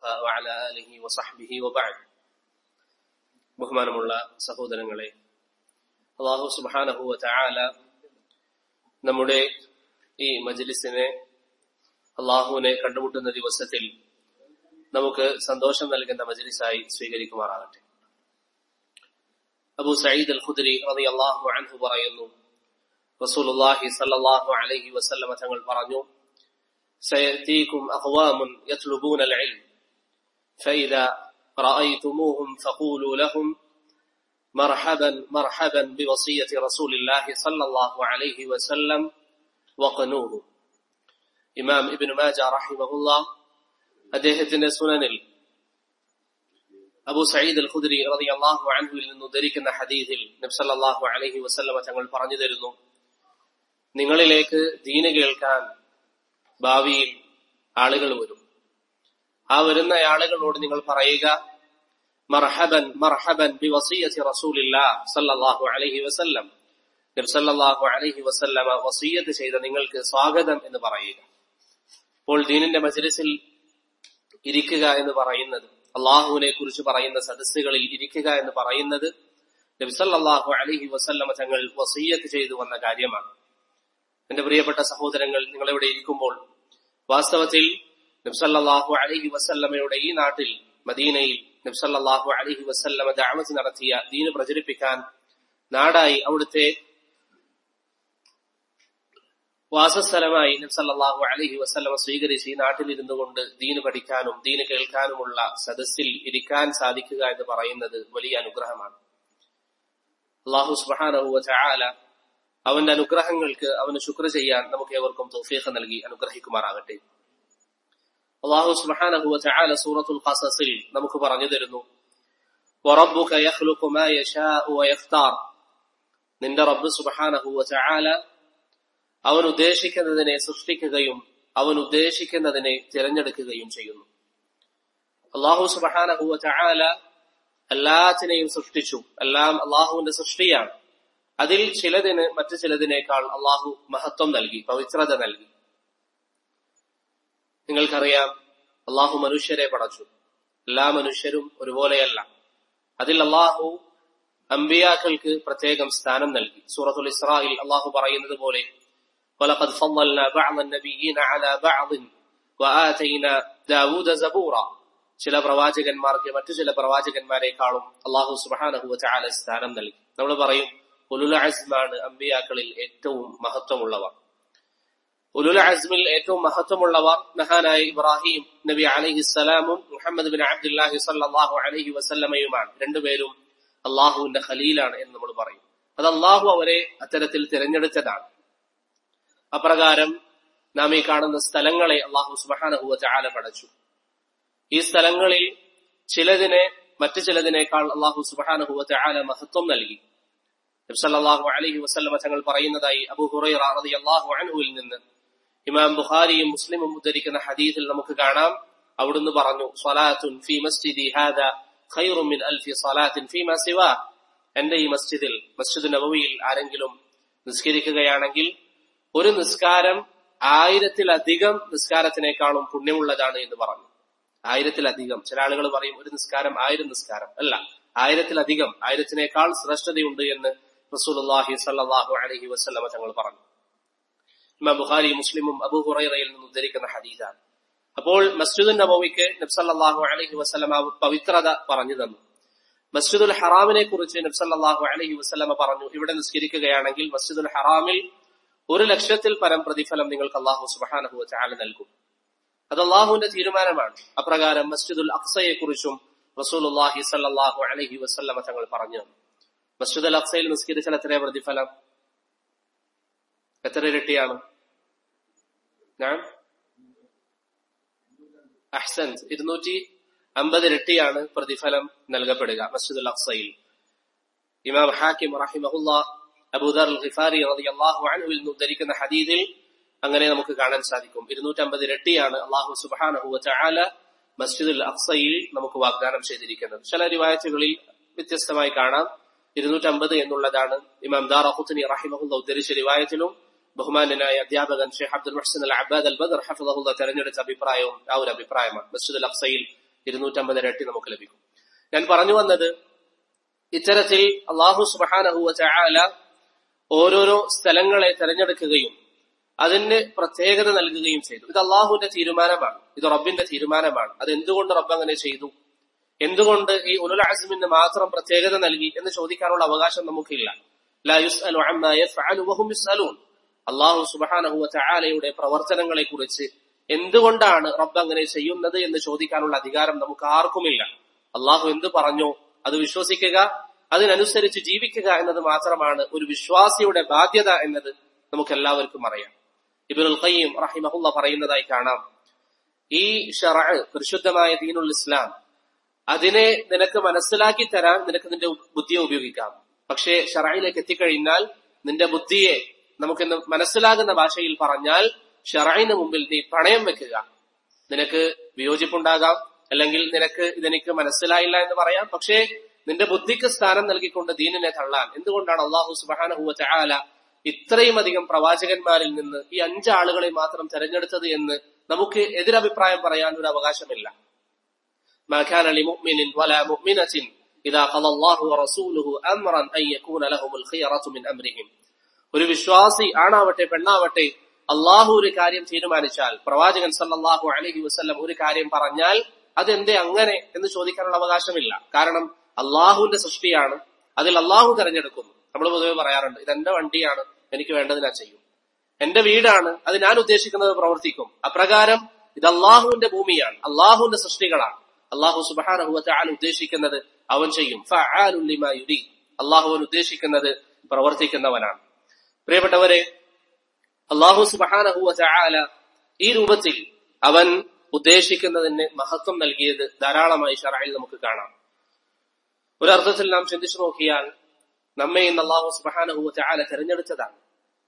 وعلى آله وصحبه وبعد ബഹുമാനമുള്ള സഹോദരങ്ങളെ അള്ളാഹു സുബാനഹുവ ചായാല നമ്മുടെ ഈ മജ്ലിസിനെ അള്ളാഹുവിനെ കണ്ടുമുട്ടുന്ന ദിവസത്തിൽ നമുക്ക് സന്തോഷം നൽകുന്ന മജ്ലിസായി സ്വീകരിക്കുമാറാകട്ടെ അബു സയ്യിദ് അൽ ഖുദ്രി റതി അള്ളാഹു അൻഹു പറയുന്നു റസൂലുള്ളാഹി സല്ലല്ലാഹു അലൈഹി വസല്ലമ തങ്ങൾ പറഞ്ഞു سيأتيكم أقوام يطلبون العلم فإذا رأيتموهم فقولوا لهم مرحبا مرحبا بوصية رسول الله صلى الله عليه وسلم وقنوه ഇമാം ഇബിൻ മാജ റഹിമഹുല്ല അദ്ദേഹത്തിന്റെ സുനനിൽ അബു സയ്യിദ് അൽ ഖുദ്രി റളിയല്ലാഹു അൻഹുവിൽ നിന്ന് ഉദ്ധരിക്കുന്ന ഹദീസിൽ നബ്സല്ലാഹു അലൈഹി വസല്ലമ തങ്ങൾ പറഞ്ഞു തരുന്നു നിങ്ങളിലേക്ക് ദീന് കേൾക്കാൻ ഭാവിയിൽ ആളുകൾ വരും ആ വരുന്ന ആളുകളോട് നിങ്ങൾ പറയുക മർഹബൻ മർഹബൻ ബി വസീയത്തി റസൂലില്ലാ സല്ലല്ലാഹു അലൈഹി വസല്ലം നബി സല്ലല്ലാഹു അലൈഹി വസല്ലമ വസീയത്ത് ചെയ്ത നിങ്ങൾക്ക് സ്വാഗതം എന്ന് പറയുക അപ്പോൾ ദീനിന്റെ മജ്ലിസിൽ ഇരിക്കുക എന്ന് പറയുന്നത് അള്ളാഹുവിനെ കുറിച്ച് പറയുന്ന സദസ്സുകളിൽ ഇരിക്കുക എന്ന് പറയുന്നത് നബിസല്ലാഹു അലഹി വസല്ലമ തങ്ങൾ വസീയത്ത് ചെയ്തു വന്ന കാര്യമാണ് എന്റെ പ്രിയപ്പെട്ട സഹോദരങ്ങൾ നിങ്ങളിവിടെ ഇരിക്കുമ്പോൾ വാസ്തവത്തിൽ നബ്സല്ലാഹു അലഹി വസല്ലമയുടെ ഈ നാട്ടിൽ മദീനയിൽ നബ്സല്ലാഹു അലഹി വസല്ലമ ദാമത്ത് നടത്തിയ ദീന് പ്രചരിപ്പിക്കാൻ നാടായി അവിടുത്തെ വാസസ്ഥലമായി നബ്സല്ലാഹു അലഹി വസ്ലമ സ്വീകരിച്ച് ഈ നാട്ടിലിരുന്നു കൊണ്ട് ദീന് പഠിക്കാനും ദീന് കേൾക്കാനുമുള്ള സദസ്സിൽ ഇരിക്കാൻ സാധിക്കുക എന്ന് പറയുന്നത് വലിയ അനുഗ്രഹമാണ് അള്ളാഹു സുബാനഹുവ ചായാല അവന്റെ അനുഗ്രഹങ്ങൾക്ക് അവന് ശുക്ര ചെയ്യാൻ നമുക്ക് ഏവർക്കും തോഫീഖ നൽകി അനുഗ്രഹിക്കുമാറാകട്ടെ അള്ളാഹു സുബാനഹുവ ചായാല സൂറത്തുൽ ഖസസിൽ നമുക്ക് പറഞ്ഞു തരുന്നു നിന്റെ റബ്ബ് സുബാനഹുവ ചായാല അവൻ ഉദ്ദേശിക്കുന്നതിനെ സൃഷ്ടിക്കുകയും അവൻ ഉദ്ദേശിക്കുന്നതിനെ തിരഞ്ഞെടുക്കുകയും ചെയ്യുന്നു അള്ളാഹു സുബാനഹുവ ചായാല എല്ലാത്തിനെയും സൃഷ്ടിച്ചു എല്ലാം അള്ളാഹുവിന്റെ സൃഷ്ടിയാണ് അതിൽ ചിലതിന് മറ്റു ചിലതിനേക്കാൾ അള്ളാഹു മഹത്വം നൽകി പവിത്രത നൽകി നിങ്ങൾക്കറിയാം അള്ളാഹു മനുഷ്യരെ പടച്ചു എല്ലാ മനുഷ്യരും ഒരുപോലെയല്ല അതിൽ അള്ളാഹു അംബിയാക്കൾക്ക് പ്രത്യേകം സ്ഥാനം നൽകി സൂറത്തുൽ ഇസ്രായിൽ അള്ളാഹു പറയുന്നത് പോലെ ولقد فضلنا بعض النبيين على بعض وآتينا داود زبورا ചില പ്രവാചകന്മാർക്ക് മറ്റു ചില പ്രവാചകന്മാരെക്കാളും അള്ളാഹു സുബാനഹുവ ചാല സ്ഥാനം നൽകി നമ്മൾ പറയും ഉലുല അസ്മാണ് അമ്പിയാക്കളിൽ ഏറ്റവും മഹത്വമുള്ളവർ ഉലുല അസ്മിൽ ഏറ്റവും മഹത്വമുള്ളവർ മഹാനായ ഇബ്രാഹിം നബി അലഹിസ്സലാമും മുഹമ്മദ് ബിൻ അബ്ദുല്ലാഹി സല്ലാഹു അലഹി വസല്ലമയുമാണ് രണ്ടുപേരും അള്ളാഹുവിന്റെ ഖലീലാണ് എന്ന് നമ്മൾ പറയും അത് അള്ളാഹു അവരെ അത്തരത്തിൽ തിരഞ്ഞെടുത്തതാണ് അപ്രകാരം നാം ഈ കാണുന്ന സ്ഥലങ്ങളെ അള്ളാഹു സുബാനഹുവ ചാല പടച്ചു ഈ സ്ഥലങ്ങളിൽ ചിലതിനെ മറ്റു ചിലതിനേക്കാൾ അള്ളാഹു സുബാനഹുവ ചാല മഹത്വം നൽകി നബ്സല്ലാഹു അലഹി വസ്ലമ തങ്ങൾ പറയുന്നതായി അബു ഹുറൈറ അള്ളാഹു അൻഹുവിൽ നിന്ന് ഇമാം ബുഖാരിയും മുസ്ലിമും ഉദ്ധരിക്കുന്ന ഹദീസിൽ നമുക്ക് കാണാം അവിടുന്ന് പറഞ്ഞു സ്വലാത്തുൻ ഫി മസ്ജിദി ഹാദ ഖൈറും മിൻ അൽഫി സ്വലാത്തിൻ ഫീമാ സിവാ എന്റെ ഈ മസ്ജിദിൽ മസ്ജിദ് നബവിയിൽ ആരെങ്കിലും നിസ്കരിക്കുകയാണെങ്കിൽ ഒരു നിസ്കാരം ആയിരത്തിലധികം നിസ്കാരത്തിനേക്കാളും പുണ്യമുള്ളതാണ് എന്ന് പറഞ്ഞു ആയിരത്തിലധികം ചില ആളുകൾ പറയും ഒരു നിസ്കാരം ആയിരം നിസ്കാരം അല്ല ആയിരത്തിലധികം ആയിരത്തിനേക്കാൾ ശ്രേഷ്ഠതയുണ്ട് എന്ന് റസൂലുള്ളാഹി സല്ലല്ലാഹു അലൈഹി വസല്ലമ തങ്ങൾ പറഞ്ഞു ഇമാം ബുഖാരി മുസ്ലിമും അബൂ ഹുറൈറയിൽ നിന്ന് ഉദ്ധരിക്കുന്ന ഹദീദാണ് അപ്പോൾ മസ്ജിദുൽ നബവിക്ക് നബ്സല്ലാഹു അലൈഹി വസല്ലമ പവിത്രത പറഞ്ഞു തന്നു മസ്ജിദുൽ ഹറാമിനെ കുറിച്ച് നബ്സല്ലാഹു അലൈഹി വസല്ലമ പറഞ്ഞു ഇവിടെ നിസ്കരിക്കുകയാണെങ്കിൽ മസ്ജിദുൽ ഹറാമിൽ ഒരു ലക്ഷത്തിൽ പരം പ്രതിഫലം നിങ്ങൾക്ക് അള്ളാഹു സുബാനഹു ചാല നൽകും അത് അള്ളാഹുവിന്റെ തീരുമാനമാണ് അപ്രകാരം മസ്ജിദുൽ അക്സയെ കുറിച്ചും റസൂലുല്ലാഹി സല്ലാഹു അലഹി വസ്ല്ലമ തങ്ങൾ പറഞ്ഞു മസ്ജിദുൽ അക്സയിൽ നിസ്കരിച്ചാൽ എത്ര പ്രതിഫലം എത്ര ഇരട്ടിയാണ് ഞാൻ അഹ്സൻ ഇരുന്നൂറ്റി അമ്പത് ഇരട്ടിയാണ് പ്രതിഫലം നൽകപ്പെടുക മസ്ജിദുൽ അക്സയിൽ ഇമാം ഹാക്കിം റഹിമഹുല്ല അബൂദർ ഖിഫാരി റളിയല്ലാഹു അൻഹുവിൽ നിന്ന് ഉദ്ധരിക്കുന്ന ഹദീദിൽ അങ്ങനെ നമുക്ക് കാണാൻ സാധിക്കും ഇരുന്നൂറ്റമ്പത് ഇരട്ടിയാണ് അള്ളാഹു സുബ്ഹാനഹു വതആല മസ്ജിദുൽ അക്സയിൽ നമുക്ക് വാഗ്ദാനം ചെയ്തിരിക്കുന്നത് ചില റിവായത്തുകളിൽ വ്യത്യസ്തമായി കാണാം ഇരുന്നൂറ്റമ്പത് എന്നുള്ളതാണ് ഇമാം ദാർ അഹുത്തനി റഹിമഹുല്ല ഉദ്ധരിച്ച റിവായത്തിലും ബഹുമാനനായ അധ്യാപകൻ ഷെയ്ഖ് അബ്ദുൽ മുഹ്സൻ അൽ അബ്ബാദ് അൽ ബദർ ഹഫിദഹുല്ല തെരഞ്ഞെടുത്ത അഭിപ്രായവും ആ ഒരു അഭിപ്രായമാണ് മസ്ജിദുൽ അക്സയിൽ ഇരുന്നൂറ്റമ്പത് ഇരട്ടി നമുക്ക് ലഭിക്കും ഞാൻ പറഞ്ഞു വന്നത് ഇത്തരത്തിൽ അള്ളാഹു സുബാനഹുവ ചാല ഓരോരോ സ്ഥലങ്ങളെ തെരഞ്ഞെടുക്കുകയും അതിന് പ്രത്യേകത നൽകുകയും ചെയ്തു ഇത് അള്ളാഹുവിന്റെ തീരുമാനമാണ് ഇത് റബ്ബിന്റെ തീരുമാനമാണ് അത് എന്തുകൊണ്ട് റബ്ബ് അങ്ങനെ ചെയ്തു എന്തുകൊണ്ട് ഈ ഉലുൽ അസ്മിന് മാത്രം പ്രത്യേകത നൽകി എന്ന് ചോദിക്കാനുള്ള അവകാശം നമുക്കില്ല ലാ യുസ്അലു അമ്മാ യഫ്അലു വഹും യുസ്അലൂൻ അള്ളാഹു സുബ്ഹാനഹു വതആലയുടെ പ്രവർത്തനങ്ങളെ കുറിച്ച് എന്തുകൊണ്ടാണ് റബ്ബ് അങ്ങനെ ചെയ്യുന്നത് എന്ന് ചോദിക്കാനുള്ള അധികാരം നമുക്ക് ആർക്കുമില്ല അള്ളാഹു എന്ത് പറഞ്ഞോ അത് വിശ്വസിക്കുക അതിനനുസരിച്ച് ജീവിക്കുക എന്നത് മാത്രമാണ് ഒരു വിശ്വാസിയുടെ ബാധ്യത എന്നത് നമുക്ക് എല്ലാവർക്കും അറിയാം ഇബിനുൽ ഖയ്യിം റഹിമഹുല്ല പറയുന്നതായി കാണാം ഈ ഷറ പരിശുദ്ധമായ ദീനുൽ ഇസ്ലാം അതിനെ നിനക്ക് മനസ്സിലാക്കി തരാൻ നിനക്ക് നിന്റെ ബുദ്ധിയെ ഉപയോഗിക്കാം പക്ഷേ ഷറയിലേക്ക് എത്തിക്കഴിഞ്ഞാൽ നിന്റെ ബുദ്ധിയെ നമുക്കിന്ന് മനസ്സിലാകുന്ന ഭാഷയിൽ പറഞ്ഞാൽ ഷറയിന് മുമ്പിൽ നീ പണയം വെക്കുക നിനക്ക് വിയോജിപ്പുണ്ടാകാം അല്ലെങ്കിൽ നിനക്ക് ഇതെനിക്ക് മനസ്സിലായില്ല എന്ന് പറയാം പക്ഷേ നിന്റെ ബുദ്ധിക്ക് സ്ഥാനം നൽകിക്കൊണ്ട് ദീനിനെ തള്ളാൻ എന്തുകൊണ്ടാണ് അള്ളാഹു സുബാനഹുവ ചാല ഇത്രയും അധികം പ്രവാചകന്മാരിൽ നിന്ന് ഈ അഞ്ചാളുകളെ മാത്രം തെരഞ്ഞെടുത്തത് എന്ന് നമുക്ക് എതിരഭിപ്രായം പറയാൻ ഒരു അവകാശമില്ല ما كان لمؤمن ولا مؤمنة إذا قضى الله ورسوله أمرا أن يكون لهم الخيرة من أمرهم ഒരു വിശ്വാസി ആണാവട്ടെ പെണ്ണാവട്ടെ അള്ളാഹു ഒരു കാര്യം തീരുമാനിച്ചാൽ പ്രവാചകൻ സല്ലല്ലാഹു അലൈഹി വസല്ലം ഒരു കാര്യം പറഞ്ഞാൽ അതെന്തേ അങ്ങനെ എന്ന് ചോദിക്കാനുള്ള അവകാശമില്ല കാരണം അള്ളാഹുവിന്റെ സൃഷ്ടിയാണ് അതിൽ അള്ളാഹു തെരഞ്ഞെടുക്കുന്നു നമ്മൾ പൊതുവെ പറയാറുണ്ട് ഇത് എന്റെ വണ്ടിയാണ് എനിക്ക് വേണ്ടത് ഞാൻ ചെയ്യും എന്റെ വീടാണ് അത് ഞാൻ ഉദ്ദേശിക്കുന്നത് പ്രവർത്തിക്കും അപ്രകാരം ഇത് അള്ളാഹുവിന്റെ ഭൂമിയാണ് അള്ളാഹുവിന്റെ സൃഷ്ടികളാണ് അള്ളാഹു സുബാനഹുവത്തെ ആൻ ഉദ്ദേശിക്കുന്നത് അവൻ ചെയ്യും യുരി അള്ളാഹുവൻ ഉദ്ദേശിക്കുന്നത് പ്രവർത്തിക്കുന്നവനാണ് പ്രിയപ്പെട്ടവരെ അള്ളാഹു സുബാനഹുവത്തെ ആല ഈ രൂപത്തിൽ അവൻ ഉദ്ദേശിക്കുന്നതിന് മഹത്വം നൽകിയത് ധാരാളമായി ഷറായിൽ നമുക്ക് കാണാം ഒരർത്ഥത്തിൽ നാം ചിന്തിച്ചു നോക്കിയാൽ നമ്മെ ഇന്ന് അള്ളാഹു സുബാനഹുവത്തെ ആല തെരഞ്ഞെടുത്തതാണ്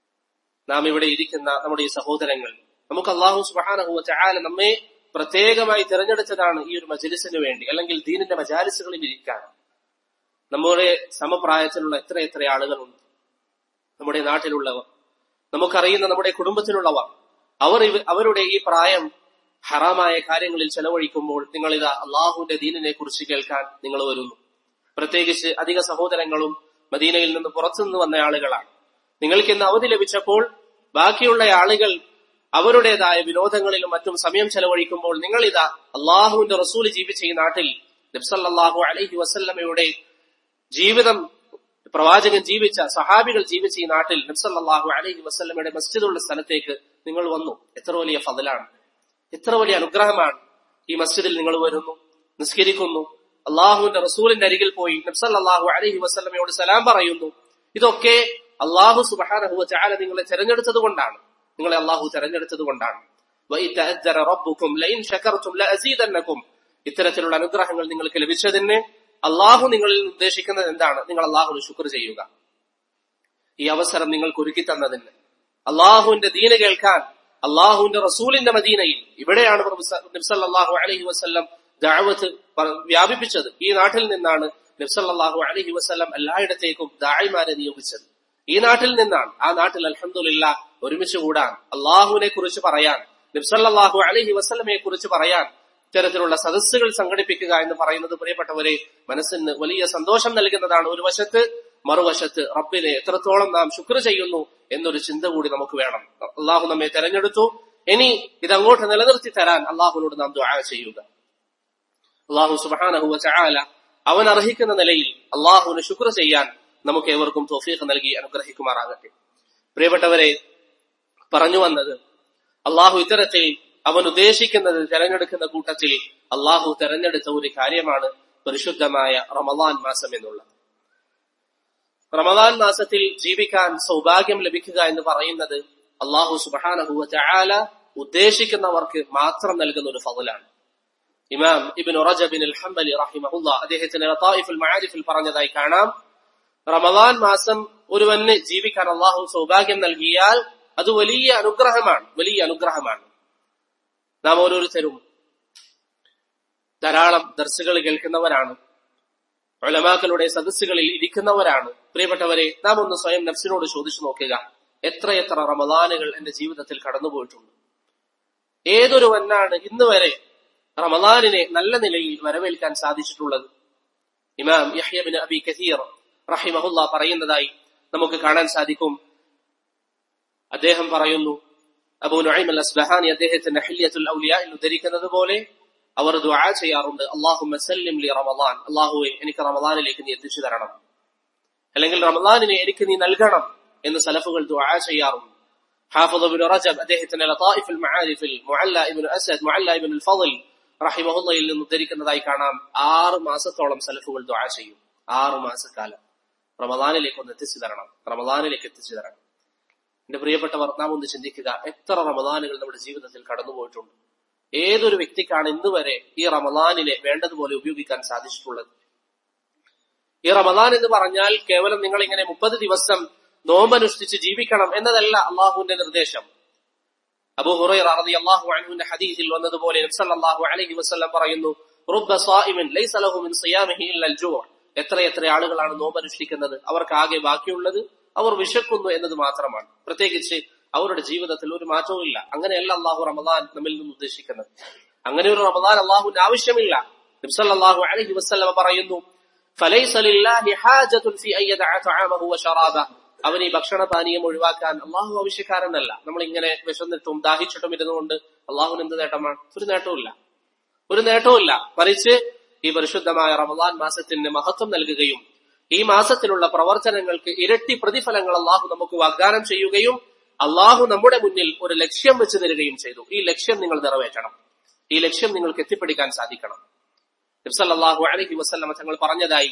നാം ഇവിടെ ഇരിക്കുന്ന നമ്മുടെ ഈ സഹോദരങ്ങൾ നമുക്ക് അള്ളാഹു സുബാനഹുവത്തെ ആല നമ്മെ പ്രത്യേകമായി തിരഞ്ഞെടുത്തതാണ് ഈ ഒരു മജലിസിന് വേണ്ടി അല്ലെങ്കിൽ ദീനിന്റെ മജാലിസുകളിൽ ഇരിക്കാൻ നമ്മുടെ സമപ്രായത്തിലുള്ള എത്ര എത്ര ആളുകളുണ്ട് നമ്മുടെ നാട്ടിലുള്ളവർ നമുക്കറിയുന്ന നമ്മുടെ കുടുംബത്തിലുള്ളവർ അവർ അവരുടെ ഈ പ്രായം ഹറാമായ കാര്യങ്ങളിൽ ചെലവഴിക്കുമ്പോൾ നിങ്ങൾ ഇതാ അള്ളാഹുവിന്റെ ദീനിനെ കുറിച്ച് കേൾക്കാൻ നിങ്ങൾ വരുന്നു പ്രത്യേകിച്ച് അധിക സഹോദരങ്ങളും മദീനയിൽ നിന്ന് പുറത്തുനിന്ന് വന്ന ആളുകളാണ് നിങ്ങൾക്ക് ഇന്ന് അവധി ലഭിച്ചപ്പോൾ ബാക്കിയുള്ള ആളുകൾ അവരുടേതായ വിനോദങ്ങളിലും മറ്റും സമയം ചെലവഴിക്കുമ്പോൾ നിങ്ങൾ ഇതാ അള്ളാഹുവിന്റെ റസൂല് ജീവിച്ച ഈ നാട്ടിൽ നബ്സല്ലാഹു അലൈഹി വസല്ലമയുടെ ജീവിതം പ്രവാചകൻ ജീവിച്ച സഹാബികൾ ജീവിച്ച ഈ നാട്ടിൽ നബ്സല്ലാഹു അലൈഹി വസല്ലമയുടെ മസ്ജിദുള്ള സ്ഥലത്തേക്ക് നിങ്ങൾ വന്നു എത്ര വലിയ ഫതലാണ് എത്ര വലിയ അനുഗ്രഹമാണ് ഈ മസ്ജിദിൽ നിങ്ങൾ വരുന്നു നിസ്കരിക്കുന്നു അള്ളാഹുവിന്റെ റസൂലിന്റെ അരികിൽ പോയി നബ്സല്ലാഹു അലൈഹി വസല്ലമയോട് സലാം പറയുന്നു ഇതൊക്കെ അള്ളാഹു സുബാനഹുവ ചാല നിങ്ങളെ തെരഞ്ഞെടുത്തത് കൊണ്ടാണ് നിങ്ങളെ അള്ളാഹു തെരഞ്ഞെടുത്തത് കൊണ്ടാണ് ഇത്തരത്തിലുള്ള അനുഗ്രഹങ്ങൾ നിങ്ങൾക്ക് ലഭിച്ചതിന് അള്ളാഹു നിങ്ങളിൽ ഉദ്ദേശിക്കുന്നത് എന്താണ് നിങ്ങൾ അള്ളാഹുന് ശുക്ർ ചെയ്യുക ഈ അവസരം നിങ്ങൾക്ക് ഒരുക്കി തന്നതിന് അള്ളാഹുവിന്റെ ദീന കേൾക്കാൻ അള്ളാഹുവിന്റെ റസൂലിന്റെ മദീനയിൽ ഇവിടെയാണ് നബ്സല്ലാഹു അലഹി വസ്ല്ലം ദാവത്ത് വ്യാപിപ്പിച്ചത് ഈ നാട്ടിൽ നിന്നാണ് നബ്സല്ലാഹു അലഹി വസ്ല്ലം എല്ലായിടത്തേക്കും ദായിമാരെ നിയോഗിച്ചത് ഈ നാട്ടിൽ നിന്നാണ് ആ നാട്ടിൽ അലഹമില്ല ഒരുമിച്ച് കൂടാൻ അള്ളാഹുവിനെ കുറിച്ച് പറയാൻ നബ്സല്ലാഹു അലഹി വസ്ലമയെ കുറിച്ച് പറയാൻ ഇത്തരത്തിലുള്ള സദസ്സുകൾ സംഘടിപ്പിക്കുക എന്ന് പറയുന്നത് പ്രിയപ്പെട്ടവരെ മനസ്സിന് വലിയ സന്തോഷം നൽകുന്നതാണ് ഒരു വശത്ത് മറുവശത്ത് റബ്ബിനെ എത്രത്തോളം നാം ശുക്ർ ചെയ്യുന്നു എന്നൊരു ചിന്ത കൂടി നമുക്ക് വേണം അള്ളാഹു നമ്മെ തെരഞ്ഞെടുത്തു ഇനി ഇതങ്ങോട്ട് നിലനിർത്തി തരാൻ അള്ളാഹുനോട് നാം ദുആ ചെയ്യുക അള്ളാഹു സുബാനഹുവ ചാല അവൻ അർഹിക്കുന്ന നിലയിൽ അള്ളാഹുവിന് ശുക്ർ ചെയ്യാൻ നമുക്ക് ഏവർക്കും തോഫീഖ് നൽകി അനുഗ്രഹിക്കുമാറാകട്ടെ പ്രിയപ്പെട്ടവരെ പറഞ്ഞു വന്നത് അള്ളാഹു ഇത്തരത്തിൽ അവൻ ഉദ്ദേശിക്കുന്നത് തെരഞ്ഞെടുക്കുന്ന കൂട്ടത്തിൽ അള്ളാഹു തെരഞ്ഞെടുത്ത ഒരു കാര്യമാണ് പരിശുദ്ധമായ റമദാൻ മാസം എന്നുള്ളത് റമദാൻ മാസത്തിൽ ജീവിക്കാൻ സൗഭാഗ്യം ലഭിക്കുക എന്ന് പറയുന്നത് അള്ളാഹു സുബാനഹുവ ചാല ഉദ്ദേശിക്കുന്നവർക്ക് മാത്രം നൽകുന്ന ഒരു ഫضലാണ് ഇമാം ഇബിൻ റജബിൻ അൽ ഹംബലി റഹിമഹുല്ല അദ്ദേഹത്തിന് ലതായിഫുൽ മആരിഫിൽ പറഞ്ഞതായി കാണാം റമദാൻ മാസം ഒരുവന് ജീവിക്കാൻ അള്ളാഹു സൗഭാഗ്യം നൽകിയാൽ അത് വലിയ അനുഗ്രഹമാണ് വലിയ അനുഗ്രഹമാണ് നാം ഓരോരുത്തരും ധാരാളം ദർശകൾ കേൾക്കുന്നവരാണ് ഒലമാക്കളുടെ സദസ്സുകളിൽ ഇരിക്കുന്നവരാണ് പ്രിയപ്പെട്ടവരെ നാം ഒന്ന് സ്വയം നഫ്സിനോട് ചോദിച്ചു നോക്കുക എത്രയെത്ര റമദാനുകൾ എന്റെ ജീവിതത്തിൽ കടന്നുപോയിട്ടുണ്ട് ഏതൊരുവനാണ് ഇന്ന് വരെ റമദാനിനെ നല്ല നിലയിൽ വരവേൽക്കാൻ സാധിച്ചിട്ടുള്ളത് ഇമാം യഹ്യബിൻ അബി കസീർ റഹിമഹുല്ല പറയുന്നതായി നമുക്ക് കാണാൻ സാധിക്കും അദ്ദേഹം പറയുന്നു അബൂ നുഐം അൽ അസ്ബഹാനി അദ്ദേഹത്തിന്റെ ഹല്യത്തുൽ ഔലിയയിൽ ഉദ്ധരിക്കുന്നത് പോലെ അവർ ദുആ ചെയ്യാറുണ്ട് അള്ളാഹുമ്മ സല്ലിം ലി റമദാൻ അള്ളാഹുവെ എനിക്ക് റമദാനിലേക്ക് നീ എത്തിച്ചു തരണം അല്ലെങ്കിൽ റമദാനിനെ എനിക്ക് നീ നൽകണം എന്ന് സലഫുകൾ ദുആ ചെയ്യാറുണ്ട് ഹാഫിദ് ഇബ്നു റജബ് അദ്ദേഹത്തിന്റെ ലതായിഫുൽ മആരിഫിൽ മുഅല്ല ഇബ്നു അസദ് മുഅല്ല ഇബ്നുൽ ഫضൽ റഹിമഹുല്ലയിൽ നിന്ന് ഉദ്ധരിക്കുന്നതായി കാണാം ആറ് മാസത്തോളം സലഫുകൾ ദുആ ചെയ്യും ആറ് മാസക്കാലം റമദാനിലേക്ക് ഒന്ന് എത്തിച്ചു തരണം റമദാനിലേക്ക് എത്തിച്ചു തരണം എന്റെ പ്രിയപ്പെട്ടവർ നാം ഒന്ന് ചിന്തിക്കുക എത്ര റമദാനുകൾ നമ്മുടെ ജീവിതത്തിൽ കടന്നുപോയിട്ടുണ്ട് ഏതൊരു വ്യക്തിക്കാണ് ഇന്ന് വരെ ഈ റമദാനിനെ വേണ്ടതുപോലെ ഉപയോഗിക്കാൻ സാധിച്ചിട്ടുള്ളത് ഈ റമദാൻ എന്ന് പറഞ്ഞാൽ കേവലം നിങ്ങൾ ഇങ്ങനെ മുപ്പത് ദിവസം നോമ്പനുഷ്ഠിച്ച് ജീവിക്കണം എന്നതല്ല അള്ളാഹുവിന്റെ നിർദ്ദേശം അബൂ ഹുറൈറ റളിയല്ലാഹു അൻഹുവിന്റെ ഹദീസിൽ വന്നതുപോലെ നബി സല്ലല്ലാഹു അലൈഹി വസല്ലം പറയുന്നു റുബ്ബ സായിമിൻ ലൈസ ലഹു മിൻ സിയാമിഹി ഇല്ലൽ ജൂ' എത്ര എത്ര ആളുകളാണ് നോമ്പനുഷ്ഠിക്കുന്നത് അവർക്ക് ആകെ ബാക്കിയുള്ളത് അവർ വിശക്കുന്നു എന്നത് മാത്രമാണ് പ്രത്യേകിച്ച് അവരുടെ ജീവിതത്തിൽ ഒരു മാറ്റവും ഇല്ല അങ്ങനെയല്ല അള്ളാഹു റമദാൻ നമ്മിൽ നിന്ന് ഉദ്ദേശിക്കുന്നത് അങ്ങനെ ഒരു റമദാൻ അള്ളാഹുവിന് ആവശ്യമില്ല നബി സല്ലല്ലാഹു അലൈഹി വസല്ലം പറയുന്നു فليس لله حاجة في أن يدع طعامه وشرابه അവൻ ഈ ഭക്ഷണ പാനീയം ഒഴിവാക്കാൻ അള്ളാഹു ആവശ്യക്കാരനല്ല നമ്മൾ ഇങ്ങനെ വിശന്നിട്ടും ദാഹിച്ചിട്ടും ഇരുന്നുകൊണ്ട് അള്ളാഹുവിന് എന്ത് നേട്ടമാണ് ഒരു നേട്ടവുമില്ല ഒരു നേട്ടവുമില്ല മറിച്ച് ഈ പരിശുദ്ധമായ റമദാൻ മാസത്തിന് മഹത്വം നൽകുകയും ഈ മാസത്തിലുള്ള പ്രവർത്തനങ്ങൾക്ക് ഇരട്ടി പ്രതിഫലങ്ങൾ അള്ളാഹു നമുക്ക് വാഗ്ദാനം ചെയ്യുകയും അള്ളാഹു നമ്മുടെ മുന്നിൽ ഒരു ലക്ഷ്യം വെച്ച് തരികയും ചെയ്തു ഈ ലക്ഷ്യം നിങ്ങൾ നിറവേറ്റണം ഈ ലക്ഷ്യം നിങ്ങൾക്ക് എത്തിപ്പിടിക്കാൻ സാധിക്കണം നബ്സല്ലാഹു അലഹി വസ്ലമ തങ്ങൾ പറഞ്ഞതായി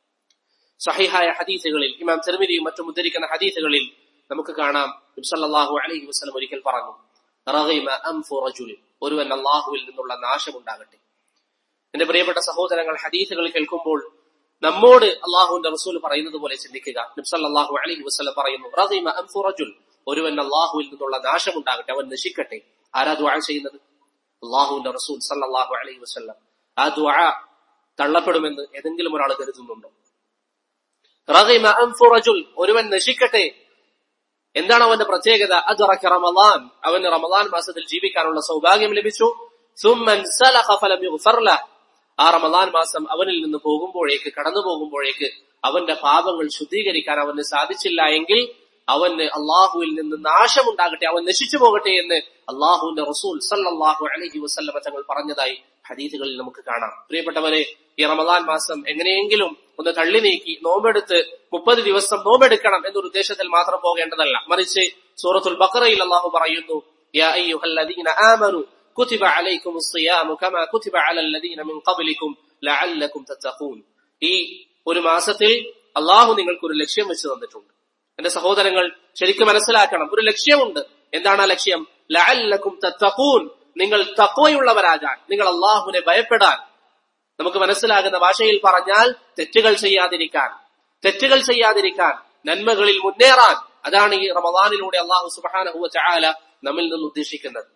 സഹിഹായ ഹദീസുകളിൽ ഇമാം തെരുമിരിയും മറ്റും ഉദ്ധരിക്കുന്ന ഹദീസുകളിൽ നമുക്ക് കാണാം നബ്സല്ലാഹു അലഹി വസ്ലം ഒരിക്കൽ പറഞ്ഞു റഗിമ അൻഫു റജുൽ ഒരുവൻ അള്ളാഹുവിൽ നിന്നുള്ള നാശമുണ്ടാകട്ടെ എന്റെ പ്രിയപ്പെട്ട സഹോദരങ്ങൾ ഹദീസുകൾ കേൾക്കുമ്പോൾ നമ്മോട് അള്ളാഹുവിന്റെ റസൂൽ പറയുന്നത് പോലെ ചിന്തിക്കുക നബ്സല്ലാഹു അലഹി വസ്ലം പറയുന്നു റഗിമ അൻഫു റജുൽ ഒരുവൻ അള്ളാഹുവിൽ നിന്നുള്ള നാശമുണ്ടാകട്ടെ അവൻ നശിക്കട്ടെ ആരാ ദ്വാ ചെയ്യുന്നത് അള്ളാഹുവിന്റെ റസൂൽ സല്ലാഹു അലൈഹി വസ്ലം ആ ദ്വാ തള്ളപ്പെടുമെന്ന് ഏതെങ്കിലും ഒരാൾ കരുതുന്നുണ്ടോ റഗിമ അൻഫു റജുൽ ഒരുവൻ നശിക്കട്ടെ എന്താണ് അവന്റെ പ്രത്യേകത അദ്റക റമളാൻ അവന് റമളാൻ മാസത്തിൽ ജീവിക്കാനുള്ള സൗഭാഗ്യം ലഭിച്ചു സുമ്മൻ സലഖ ഫലം യുഗ്ഫർ ലഹ് ആ റമളാൻ മാസം അവനിൽ നിന്ന് പോകുമ്പോഴേക്ക് കടന്നു പോകുമ്പോഴേക്ക് അവന്റെ പാപങ്ങൾ ശുദ്ധീകരിക്കാൻ അവന് സാധിച്ചില്ല എങ്കിൽ അവന് അള്ളാഹുവിൽ നിന്ന് നാശമുണ്ടാകട്ടെ അവൻ നശിച്ചു പോകട്ടെ എന്ന് അള്ളാഹുവിന്റെ റസൂൽ സല്ലാഹു അലഹി വസ്ല്ലമ തങ്ങൾ പറഞ്ഞതായി ഹദീസുകളിൽ നമുക്ക് കാണാം പ്രിയപ്പെട്ടവരെ ഈ റമദാൻ മാസം എങ്ങനെയെങ്കിലും ഒന്ന് തള്ളി നീക്കി നോമ്പെടുത്ത് മുപ്പത് ദിവസം നോമ്പെടുക്കണം എന്നൊരു ഉദ്ദേശത്തിൽ മാത്രം പോകേണ്ടതല്ല മറിച്ച് സൂറത്തുൽ ബക്കറയിൽ അള്ളാഹു പറയുന്നു യാ അയ്യുഹല്ലദീന ആമനു كتب عليكم الصيام كما كتب على الذين من قبلكم لعلكم تتقون ഈ ഒരു മാസത്തിൽ അള്ളാഹു നിങ്ങൾക്ക് ഒരു ലക്ഷ്യം വെച്ച് തന്നിട്ടുണ്ട് എന്റെ സഹോദരങ്ങൾ ശരിക്കും മനസ്സിലാക്കണം ഒരു ലക്ഷ്യമുണ്ട് എന്താണ് ആ ലക്ഷ്യം ലഅല്ലക്കും തത്തഖൂൻ നിങ്ങൾ തക്വയുള്ളവരാകാൻ നിങ്ങൾ അള്ളാഹുവിനെ ഭയപ്പെടാൻ നമുക്ക് മനസ്സിലാകുന്ന ഭാഷയിൽ പറഞ്ഞാൽ തെറ്റുകൾ ചെയ്യാതിരിക്കാൻ തെറ്റുകൾ ചെയ്യാതിരിക്കാൻ നന്മകളിൽ മുന്നേറാൻ അതാണ് ഈ റമദാനിലൂടെ അള്ളാഹു സുബാനഹുവ ചായാല നമ്മിൽ നിന്ന് ഉദ്ദേശിക്കുന്നത്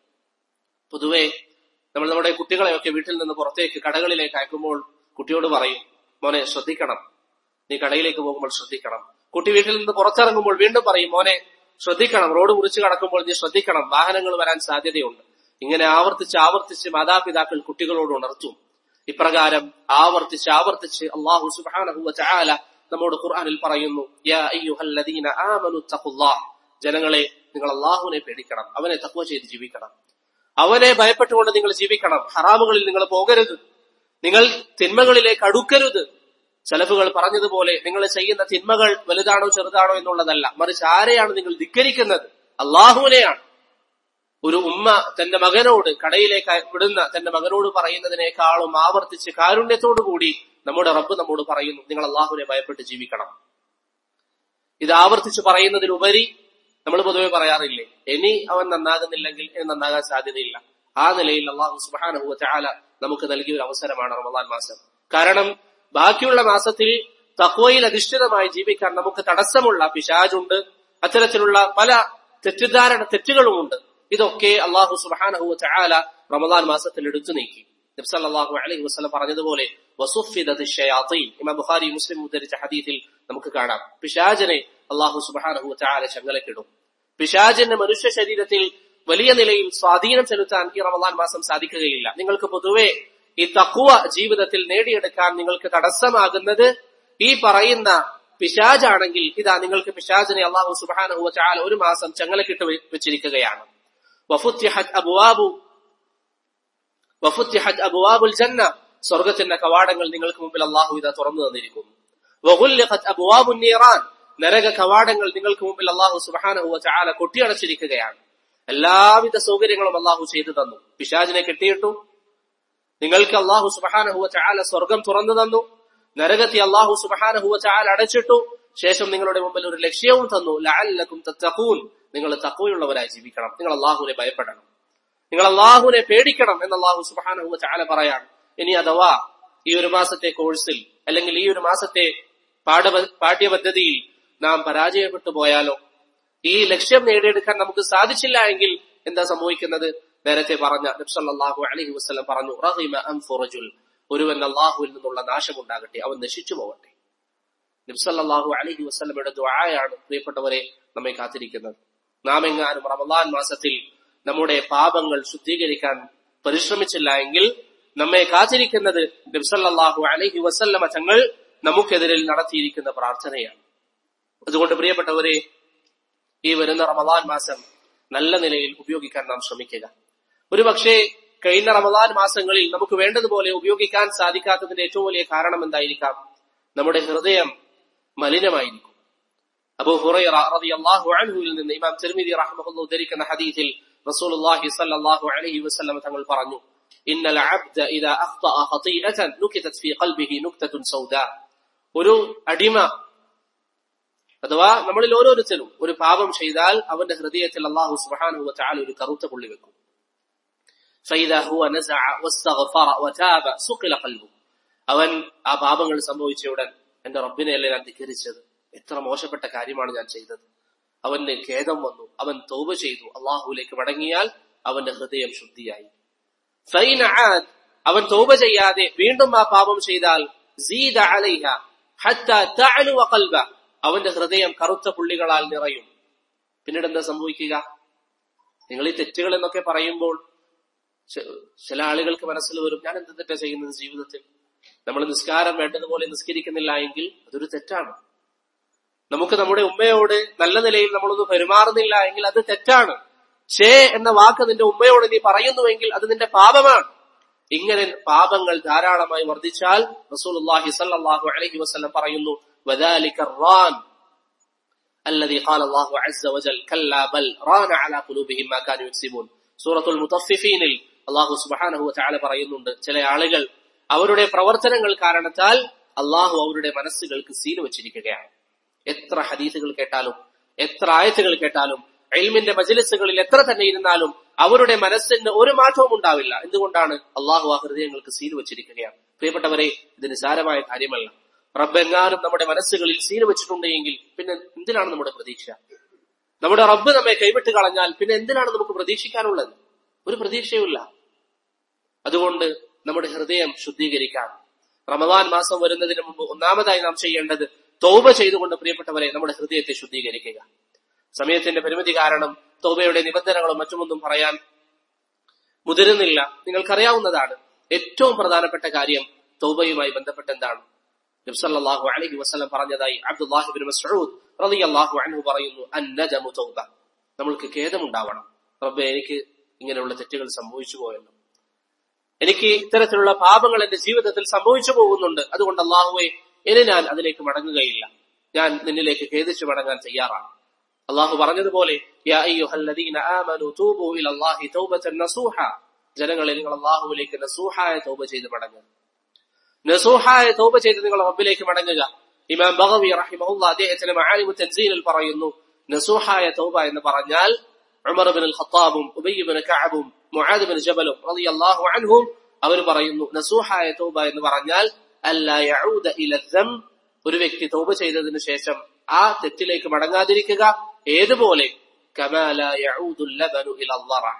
പൊതുവെ നമ്മൾ നമ്മുടെ കുട്ടികളെയൊക്കെ വീട്ടിൽ നിന്ന് പുറത്തേക്ക് കടകളിലേക്ക് അയക്കുമ്പോൾ കുട്ടിയോട് പറയും മോനെ ശ്രദ്ധിക്കണം നീ കടയിലേക്ക് പോകുമ്പോൾ ശ്രദ്ധിക്കണം കുട്ടി വീട്ടിൽ നിന്ന് പുറത്തിറങ്ങുമ്പോൾ വീണ്ടും പറയും മോനെ ശ്രദ്ധിക്കണം റോഡ് മുറിച്ച് കടക്കുമ്പോൾ നീ ശ്രദ്ധിക്കണം വാഹനങ്ങൾ വരാൻ സാധ്യതയുണ്ട് ഇങ്ങനെ ആവർത്തിച്ച് ആവർത്തിച്ച് മാതാപിതാക്കൾ കുട്ടികളോട് ഉണർത്തും ഇപ്രകാരം ആവർത്തിച്ച് ആവർത്തിച്ച് അള്ളാഹു സുബാനഹുവ ചായാല നമ്മോട് ഖുർആനിൽ പറയുന്നു യാ അയ്യുഹല്ലദീന ആമനു തഖുല്ലാഹ് ജനങ്ങളെ നിങ്ങൾ അള്ളാഹുവിനെ പേടിക്കണം അവനെ തക്വ ചെയ്ത് ജീവിക്കണം അവനെ ഭയപ്പെട്ടുകൊണ്ട് നിങ്ങൾ ജീവിക്കണം ഹറാമുകളിൽ നിങ്ങൾ പോകരുത് നിങ്ങൾ തിന്മകളിലേക്ക് അടുക്കരുത് ചെലവുകൾ പറഞ്ഞതുപോലെ നിങ്ങൾ ചെയ്യുന്ന തിന്മകൾ വലുതാണോ ചെറുതാണോ എന്നുള്ളതല്ല മറിച്ച് ആരെയാണ് നിങ്ങൾ ധിക്കരിക്കുന്നത് അള്ളാഹുവിനെയാണ് ഒരു ഉമ്മ തന്റെ മകനോട് കടയിലേക്ക് വിടുന്ന തന്റെ മകനോട് പറയുന്നതിനേക്കാളും ആവർത്തിച്ച് കാരുണ്യത്തോടു കൂടി നമ്മുടെ റബ്ബ് നമ്മോട് പറയുന്നു നിങ്ങൾ അള്ളാഹുവിനെ ഭയപ്പെട്ട് ജീവിക്കണം ഇത് ആവർത്തിച്ച് പറയുന്നതിലുപരി നമ്മൾ പൊതുവെ പറയാറില്ലേ ഇനി അവൻ നന്നാകുന്നില്ലെങ്കിൽ ഇനി നന്നാകാൻ സാധ്യതയില്ല ആ നിലയിൽ അള്ളാഹു സുബാനഹുവ ചാല നമുക്ക് നൽകിയ ഒരു അവസരമാണ് റമദാൻ മാസം കാരണം ബാക്കിയുള്ള മാസത്തിൽ തക്വയിൽ അധിഷ്ഠിതമായി ജീവിക്കാൻ നമുക്ക് തടസ്സമുള്ള പിശാജുണ്ട് അത്തരത്തിലുള്ള പല തെറ്റിദ്ധാരണ തെറ്റുകളുമുണ്ട് ഇതൊക്കെ അള്ളാഹു സുബാനഹുവ ചാല റമദാൻ മാസത്തിൽ എടുത്തു നീക്കി നബ്സല്ലാഹു അലൈഹി വസ്ലം പറഞ്ഞതുപോലെ ഇമാം ബുഖാരി മുസ്ലിം ഉദ്ധരിച്ച ഹദീസിൽ നമുക്ക് കാണാം പിശാജനെ അള്ളാഹു സുബാനഹു ചാല ചങ്ങലക്കിടും പിശാജിന്റെ മനുഷ്യ ശരീരത്തിൽ വലിയ നിലയിൽ സ്വാധീനം ചെലുത്താൻ ഈ റമദാൻ മാസം സാധിക്കുകയില്ല നിങ്ങൾക്ക് പൊതുവെ ഈ തക്കുവ ജീവിതത്തിൽ നേടിയെടുക്കാൻ നിങ്ങൾക്ക് തടസ്സമാകുന്നത് ഈ പറയുന്ന പിശാജാണെങ്കിൽ ഇതാ നിങ്ങൾക്ക് പിശാജിനെ അള്ളാഹു സുബാനഹുവ ചാല ഒരു മാസം ചങ്ങലക്കിട്ട് വെച്ചിരിക്കുകയാണ് വഫുത്തിഹത് അബുവാബു വഫുത്തിഹത് അബുവാബുൽ ജന്ന സ്വർഗത്തിന്റെ കവാടങ്ങൾ നിങ്ങൾക്ക് മുമ്പിൽ അള്ളാഹു ഇതാ തുറന്നു തന്നിരിക്കുന്നു വഹുല്ലിഖത് അബുവാബുൻ നീറാൻ നരക കവാടങ്ങൾ നിങ്ങൾക്ക് മുമ്പിൽ അള്ളാഹു സുബാനഹുവ ചാല കൊട്ടിയടച്ചിരിക്കുകയാണ് എല്ലാവിധ സൗകര്യങ്ങളും അള്ളാഹു ചെയ്തു തന്നു പിശാജിനെ കെട്ടിയിട്ടു നിങ്ങൾക്ക് അള്ളാഹു സുബാനഹുവ ചാല സ്വർഗം തുറന്നു തന്നു നരകത്തി അള്ളാഹു സുബാനഹുവ ചാല അടച്ചിട്ടു ശേഷം നിങ്ങളുടെ മുമ്പിൽ ഒരു ലക്ഷ്യവും തന്നു ലഅല്ലക്കും തത്തഖൂൻ നിങ്ങൾ തക്കവയുള്ളവരായി ജീവിക്കണം നിങ്ങൾ അള്ളാഹുവിനെ ഭയപ്പെടണം നിങ്ങൾ അള്ളാഹുവിനെ പേടിക്കണം എന്ന് അള്ളാഹു സുബാനഹുവ ചാല പറയാണ് ഇനി അഥവാ ഈ ഒരു മാസത്തെ കോഴ്സിൽ അല്ലെങ്കിൽ ഈ ഒരു മാസത്തെ പാഠ പാഠ്യപദ്ധതിയിൽ നാം പരാജയപ്പെട്ടു പോയാലോ ഈ ലക്ഷ്യം നേടിയെടുക്കാൻ നമുക്ക് സാധിച്ചില്ല എങ്കിൽ എന്താ സംഭവിക്കുന്നത് നേരത്തെ പറഞ്ഞ നബ്സല്ലാഹു അലഹി വസ്ലം പറഞ്ഞു റഹിമ അംഫുറജുൽ ഒരുവൻ അള്ളാഹുവിൽ നിന്നുള്ള നാശമുണ്ടാകട്ടെ അവൻ നശിച്ചു പോകട്ടെ നബ്സല്ലാഹു അലഹി വസ്ലമയുടെ ദ്വായാണ് പ്രിയപ്പെട്ടവരെ നമ്മെ കാത്തിരിക്കുന്നത് നാം എങ്ങാനും റമദാൻ മാസത്തിൽ നമ്മുടെ പാപങ്ങൾ ശുദ്ധീകരിക്കാൻ പരിശ്രമിച്ചില്ല എങ്കിൽ നമ്മെ കാത്തിരിക്കുന്നത് നബ്സല്ലാഹു അലഹി വസല്ലമ തങ്ങൾ നമുക്കെതിരിൽ നടത്തിയിരിക്കുന്ന പ്രാർത്ഥനയാണ് അതുകൊണ്ട് പ്രിയപ്പെട്ടവരെ ഈ വരുന്ന റമദാൻ മാസം നല്ല നിലയിൽ ഉപയോഗിക്കാൻ നാം ശ്രമിക്കുക ഒരുപക്ഷെ കഴിഞ്ഞ റമദാൻ മാസങ്ങളിൽ നമുക്ക് വേണ്ടതുപോലെ ഉപയോഗിക്കാൻ സാധിക്കാത്തതിന്റെ ഏറ്റവും വലിയ കാരണം എന്തായിരിക്കാം നമ്മുടെ ഹൃദയം മലിനമായിരിക്കും അബൂ ഹുറൈറ റളിയല്ലാഹു അൻഹുവിൽ നിന്ന് ഇമാം തിർമിദി റഹ്മഹുല്ലാഹു ഉദ്ധരിക്കുന്ന ഹദീസിൽ റസൂലുള്ളാഹി സ്വല്ലല്ലാഹു അലൈഹി വസല്ലം തങ്ങൾ പറഞ്ഞു ഇന്നൽ അബ്ദ ഇദാ അഖ്തഅ ഖതീഅതൻ നുകിതത് ഫീ ഖൽബിഹി നുക്തത്തുൻ സൗദാ ഒരു അടിമ അഥവാ നമ്മളിൽ ഓരോരുത്തരും ഒരു പാപം ചെയ്താൽ അവന്റെ ഹൃദയത്തിൽ അള്ളാഹു സുബ്ഹാനഹു വതആല ഒരു കറുത്ത പുള്ളി വെക്കും فإذا هو نزع واستغفر وتاب سقل قلبه അവൻ ആ പാപങ്ങൾ സംഭവിച്ച ഉടൻ എന്റെ റബ്ബിനെയല്ലേ ഞാൻ ധിക്കരിച്ചത് എത്ര മോശപ്പെട്ട കാര്യമാണ് ഞാൻ ചെയ്തത് അവന് ഖേദം വന്നു അവൻ തൗബ ചെയ്തു അള്ളാഹുലേക്ക് മടങ്ങിയാൽ അവന്റെ ഹൃദയം ശുദ്ധിയായി ഫൈൻ ആദ് അവൻ തൗബ ചെയ്യാതെ വീണ്ടും ആ പാപം ചെയ്താൽ സീദ അലൈഹ ഹത്ത തഅലു ഖൽബ അവന്റെ ഹൃദയം കറുത്ത പുള്ളികളാൽ നിറയും പിന്നീട് എന്താ സംഭവിക്കുക നിങ്ങൾ ഈ തെറ്റുകൾ എന്നൊക്കെ പറയുമ്പോൾ ചില ആളുകൾക്ക് മനസ്സിൽ വരും ഞാൻ എന്ത് തെറ്റാ ചെയ്യുന്നത് ജീവിതത്തിൽ നമ്മൾ നിസ്കാരം വേണ്ടതുപോലെ നിസ്കരിക്കുന്നില്ല എങ്കിൽ അതൊരു തെറ്റാണ് നമുക്ക് നമ്മുടെ ഉമ്മയോട് നല്ല നിലയിൽ നമ്മളൊന്ന് പെരുമാറുന്നില്ല എങ്കിൽ അത് തെറ്റാണ് ഷേ എന്ന വാക്ക് നിന്റെ ഉമ്മയോട് നീ പറയുന്നുവെങ്കിൽ അത് നിന്റെ പാപമാണ് ഇങ്ങനെ പാപങ്ങൾ ധാരാളമായി വർദ്ധിച്ചാൽ റസൂലുള്ളാഹി സല്ലല്ലാഹു അലൈഹി വസല്ലം പറയുന്നു وذلك الران الذي قال الله عز وجل كلا بل ران على قلوبهم ما كانوا يكسبون സൂറത്തുൽ മുത്തഫിഫീനിൽ അള്ളാഹു സുബ്ഹാനഹു വതആല പറയുന്നുണ്ട് ചില ആളുകൾ അവരുടെ പ്രവർത്തനങ്ങൾ കാരണത്താൽ അള്ളാഹു അവരുടെ മനസ്സുകൾക്ക് സീൽ വെച്ചിരിക്കുകയാണ് എത്ര ഹദീസുകൾ കേട്ടാലും എത്ര ആയത്തുകൾ കേട്ടാലും എൽമിന്റെ മജലിസുകളിൽ എത്ര തന്നെ ഇരുന്നാലും അവരുടെ മനസ്സിന് ഒരു മാറ്റവും ഉണ്ടാവില്ല എന്തുകൊണ്ടാണ് അള്ളാഹു ആ ഹൃദയങ്ങൾക്ക് സീൽ വെച്ചിരിക്കുകയാണ് പ്രിയപ്പെട്ടവരെ ഇത് നിസാരമായ കാര്യമല്ല റബ്ബെങ്ങാനും നമ്മുടെ മനസ്സുകളിൽ സീൽ വെച്ചിട്ടുണ്ടെങ്കിൽ പിന്നെ എന്തിനാണ് നമ്മുടെ പ്രതീക്ഷ നമ്മുടെ റബ്ബ് നമ്മെ കൈവിട്ട് കളഞ്ഞാൽ പിന്നെ എന്തിനാണ് നമുക്ക് പ്രതീക്ഷിക്കാനുള്ളത് ഒരു പ്രതീക്ഷയുമില്ല അതുകൊണ്ട് നമ്മുടെ ഹൃദയം ശുദ്ധീകരിക്കാൻ റമദാൻ മാസം വരുന്നതിന് മുമ്പ് ഒന്നാമതായി നാം ചെയ്യേണ്ടത് തൗബ ചെയ്തുകൊണ്ട് പ്രിയപ്പെട്ടവരെ നമ്മുടെ ഹൃദയത്തെ ശുദ്ധീകരിക്കുക സമയത്തിന്റെ പരിമിതി കാരണം തൗബയുടെ നിബന്ധനകളും മറ്റുമൊന്നും പറയാൻ മുതിരുന്നില്ല നിങ്ങൾക്കറിയാവുന്നതാണ് ഏറ്റവും പ്രധാനപ്പെട്ട കാര്യം തൗബയുമായി ബന്ധപ്പെട്ട എന്താണ് നബ്സല്ലാഹു അലൈഹി വസ്ലം പറഞ്ഞതായി അബ്ദുല്ലാഹിബിൻ മസ്ഊദ് റളിയല്ലാഹു അൻഹു പറയുന്നു അന്നജമു തൗബ നമ്മൾക്ക് ഖേദമുണ്ടാവണം റബ്ബെ എനിക്ക് ഇങ്ങനെയുള്ള തെറ്റുകൾ സംഭവിച്ചു പോയല്ലോ എനിക്ക് ഇത്തരത്തിലുള്ള പാപങ്ങൾ എന്റെ ജീവിതത്തിൽ സംഭവിച്ചു പോകുന്നുണ്ട് അതുകൊണ്ട് അള്ളാഹുവെ ഇനി ഞാൻ അതിലേക്ക് മടങ്ങുകയില്ല ഞാൻ നിന്നിലേക്ക് ഖേദിച്ചു മടങ്ങാൻ തയ്യാറാണ് അള്ളാഹു പറഞ്ഞതുപോലെ യാ അയ്യുഹല്ലദീന ആമനു തൂബു ഇലല്ലാഹി തൗബതൻ നസൂഹ ജനങ്ങളെ നിങ്ങൾ അള്ളാഹുവിലേക്ക് നസൂഹായ തൗബ ചെയ്ത് മടങ്ങുക നസൂഹായ തൗബ ചെയ്ത് നിങ്ങൾ റബ്ബിലേക്ക് മടങ്ങുക ഇമാം ബഗവി റഹിമഹുല്ല അദ്ദേഹത്തിന് മആലിമു തൻസീലിൽ പറയുന്നു നസൂഹായ തൗബ എന്ന് പറഞ്ഞാൽ ഉമർ ബിൻ അൽ ഖത്താബും ഉബയ്യ് ബിൻ കഅബും മുആദ് ബിൻ ജബലും റളിയല്ലാഹു അൻഹും അവർ പറയുന്നു നസൂഹായ തൗബ എന്ന് പറഞ്ഞാൽ അല്ലാ യഊദ ഇല ദംബ് ഒരു വ്യക്തി തൗബ ചെയ്തതിനു ശേഷം ആ തെറ്റിലേക്ക് മടങ്ങാതിരിക്കുക ഏതുപോലെ കമാല യഊദുൽ ലബനു ഇല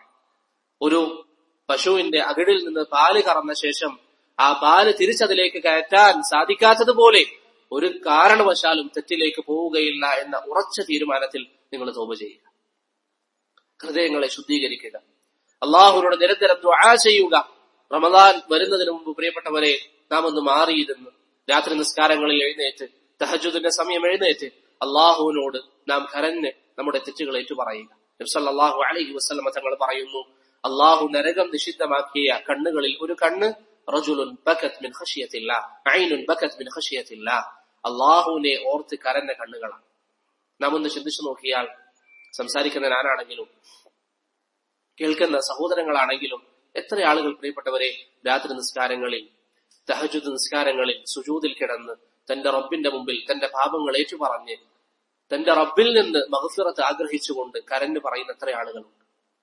ഒരു പശുവിന്റെ അകിടിൽ നിന്ന് പാല് കറന്ന ശേഷം ആ പാല് തിരിച്ചതിലേക്ക് കയറ്റാൻ സാധിക്കാത്തതുപോലെ ഒരു കാരണവശാലും തെറ്റിലേക്ക് പോവുകയില്ല എന്ന ഉറച്ച തീരുമാനത്തിൽ നിങ്ങൾ തോപ ചെയ്യുക ഹൃദയങ്ങളെ ശുദ്ധീകരിക്കുക അള്ളാഹുവിനോട് നിരന്തരം ദ്വാ ചെയ്യുക റമദാൻ വരുന്നതിന് മുമ്പ് പ്രിയപ്പെട്ടവരെ നാം ഒന്ന് മാറിയിരുന്ന് രാത്രി നിസ്കാരങ്ങളിൽ എഴുന്നേറ്റ് തഹജുദിന്റെ സമയം എഴുന്നേറ്റ് അള്ളാഹുവിനോട് നാം കരഞ്ഞ് നമ്മുടെ തെറ്റുകൾ ഏറ്റുപറയുക നബ്സല്ലാഹു അലൈഹി വസ്ലമ തങ്ങൾ പറയുന്നു അള്ളാഹു നരകം നിഷിദ്ധമാക്കിയ കണ്ണുകളിൽ ഒരു കണ്ണ് റജുലുൻ ബക്കത് മിൻ ഖഷിയത്തില്ല ഐനുൻ ബക്കത് മിൻ ഖഷിയത്തില്ല അള്ളാഹുവിനെ ഓർത്ത് കരഞ്ഞ കണ്ണുകളാണ് നാം ഒന്ന് ചിന്തിച്ചു നോക്കിയാൽ സംസാരിക്കുന്ന ഞാനാണെങ്കിലും കേൾക്കുന്ന സഹോദരങ്ങളാണെങ്കിലും എത്ര ആളുകൾ പ്രിയപ്പെട്ടവരെ രാത്രി നിസ്കാരങ്ങളിൽ തഹജുദ് നിസ്കാരങ്ങളിൽ സുജൂതിൽ കിടന്ന് തന്റെ റബ്ബിന്റെ മുമ്പിൽ തന്റെ പാപങ്ങൾ ഏറ്റുപറഞ്ഞ് തന്റെ റബ്ബിൽ നിന്ന് മഹഫിറത്ത് ആഗ്രഹിച്ചുകൊണ്ട് കരഞ്ഞു പറയുന്ന എത്ര ആളുകളുണ്ട്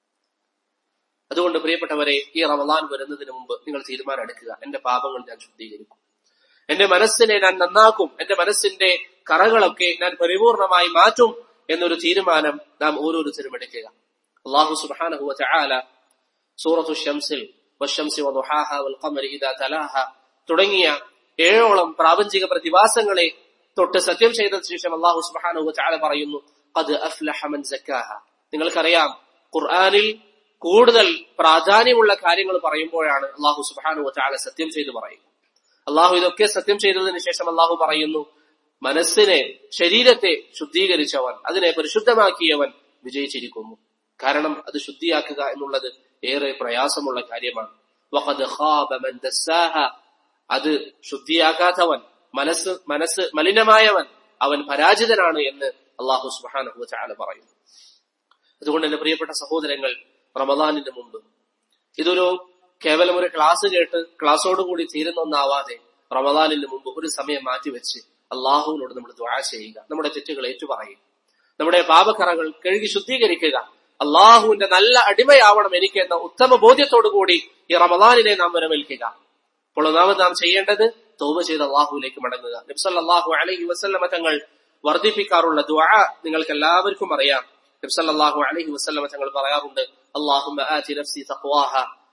അതുകൊണ്ട് പ്രിയപ്പെട്ടവരെ ഈ റമദാൻ വരുന്നതിന് മുമ്പ് നിങ്ങൾ തീരുമാനം എടുക്കുക എന്റെ പാപങ്ങൾ ഞാൻ ശുദ്ധീകരിക്കും എന്റെ മനസ്സിനെ ഞാൻ നന്നാക്കും എന്റെ മനസ്സിന്റെ കറകളൊക്കെ ഞാൻ പരിപൂർണമായി മാറ്റും എന്നൊരു തീരുമാനം നാം ഓരോരുത്തരും എടുക്കുക അള്ളാഹു സുബ്ഹാനഹു വതആല സൂറത്തു ഷംസിൽ വശംസി വദുഹാഹ വൽ ഖമരി ഇദാ തലാഹ തുടങ്ങിയ ഏഴോളം പ്രാപഞ്ചിക പ്രതിഭാസങ്ങളെ തൊട്ട് സത്യം ചെയ്ത ശേഷം അള്ളാഹു സുബ്ഹാനഹു വതആല പറയുന്നു ഖദ് അഫ്ലഹ മൻ സക്കാഹ നിങ്ങൾക്കറിയാം ഖുർആനിൽ കൂടുതൽ പ്രാധാന്യമുള്ള കാര്യങ്ങൾ പറയുമ്പോഴാണ് അള്ളാഹു സുബ്ഹാനഹു വതആല സത്യം ചെയ്ത് പറയുക അള്ളാഹു ഇതൊക്കെ സത്യം ചെയ്തതിനു ശേഷം അള്ളാഹു പറയുന്നു മനസ്സിനെ ശരീരത്തെ ശുദ്ധീകരിച്ചവൻ അതിനെ പരിശുദ്ധമാക്കിയവൻ വിജയിച്ചിരിക്കുന്നു കാരണം അത് ശുദ്ധിയാക്കുക എന്നുള്ളത് ഏറെ പ്രയാസമുള്ള കാര്യമാണ് വഖദ് ഖാബ മൻ ദസ്സാഹ അത് ശുദ്ധിയാക്കാത്തവൻ മനസ്സ് മനസ്സ് മലിനമായവൻ അവൻ പരാജിതനാണ് എന്ന് അള്ളാഹു സുബ്ഹാനഹു വതആല പറയുന്നു അതുകൊണ്ട് എന്റെ പ്രിയപ്പെട്ട സഹോദരങ്ങൾ റമദാനിന്റെ മുമ്പ് ഇതൊരു കേവലം ഒരു ക്ലാസ് കേട്ട് ക്ലാസ്സോടുകൂടി തീരുന്ന ഒന്നാവാതെ റമദാനിന് മുമ്പ് ഒരു സമയം മാറ്റിവെച്ച് അള്ളാഹുവിനോട് നമ്മൾ ദ്വാ ചെയ്യുക നമ്മുടെ തെറ്റുകൾ ഏറ്റുപറയുക നമ്മുടെ പാപക്കറകൾ കഴുകി ശുദ്ധീകരിക്കുക അള്ളാഹുവിന്റെ നല്ല അടിമയാവണം എനിക്ക് എന്ന ഉത്തമ ബോധ്യത്തോടു കൂടി ഈ റമദാനിനെ നാം വരവേൽക്കുക അപ്പോൾ ഒന്നാമത് നാം ചെയ്യേണ്ടത് തോപ ചെയ്ത് അള്ളാഹുവിലേക്ക് മടങ്ങുക നബ്സല്ലാഹു അലൈഹി വസല്ലമ തങ്ങൾ വർദ്ധിപ്പിക്കാറുള്ള ദ്വാ നിങ്ങൾക്ക് എല്ലാവർക്കും അറിയാം നബ്സല്ലാഹു അലൈഹി വസല്ലമ തങ്ങൾ പറയാറുണ്ട് അള്ളാഹുമ്മ ആതി നഫ്സി തഖ്വാഹ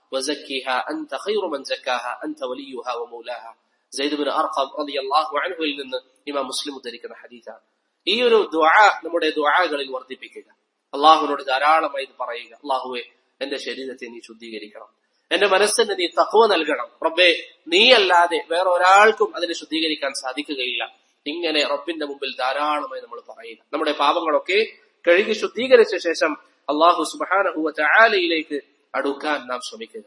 وزكها أنت خير من زكاها أنت وليها ومولاها സെയ്ദ് ബിൻ അർഖം റളിയല്ലാഹു അൻഹുവിൽ നിന്ന് ഇമാം മുസ്ലിം ഉദ്ധരിക്കുന്ന ഹദീസാണ് ഈ ഒരു ദുആ നമ്മുടെ ദുആകളിൽ വർദ്ധിപ്പിക്കുക അള്ളാഹുവിനോട് ധാരാളമായി ഇത് പറയുക അള്ളാഹുവെ എന്റെ ശരീരത്തെ നീ ശുദ്ധീകരിക്കണം എന്റെ മനസ്സിന് നീ തഖ്വ നൽകണം റബ്ബേ നീ അല്ലാതെ വേറെ ഒരാൾക്കും അതിനെ ശുദ്ധീകരിക്കാൻ സാധിക്കുകയില്ല ഇങ്ങനെ റബ്ബിന്റെ മുമ്പിൽ ധാരാളമായി നമ്മൾ പറയുക നമ്മുടെ പാപങ്ങളൊക്കെ കഴുകി ശുദ്ധീകരിച്ച ശേഷം അള്ളാഹു സുബ്ഹാനഹു വ തആലയിലേക്ക് അടുക്കാൻ നാം ശ്രമിക്കുക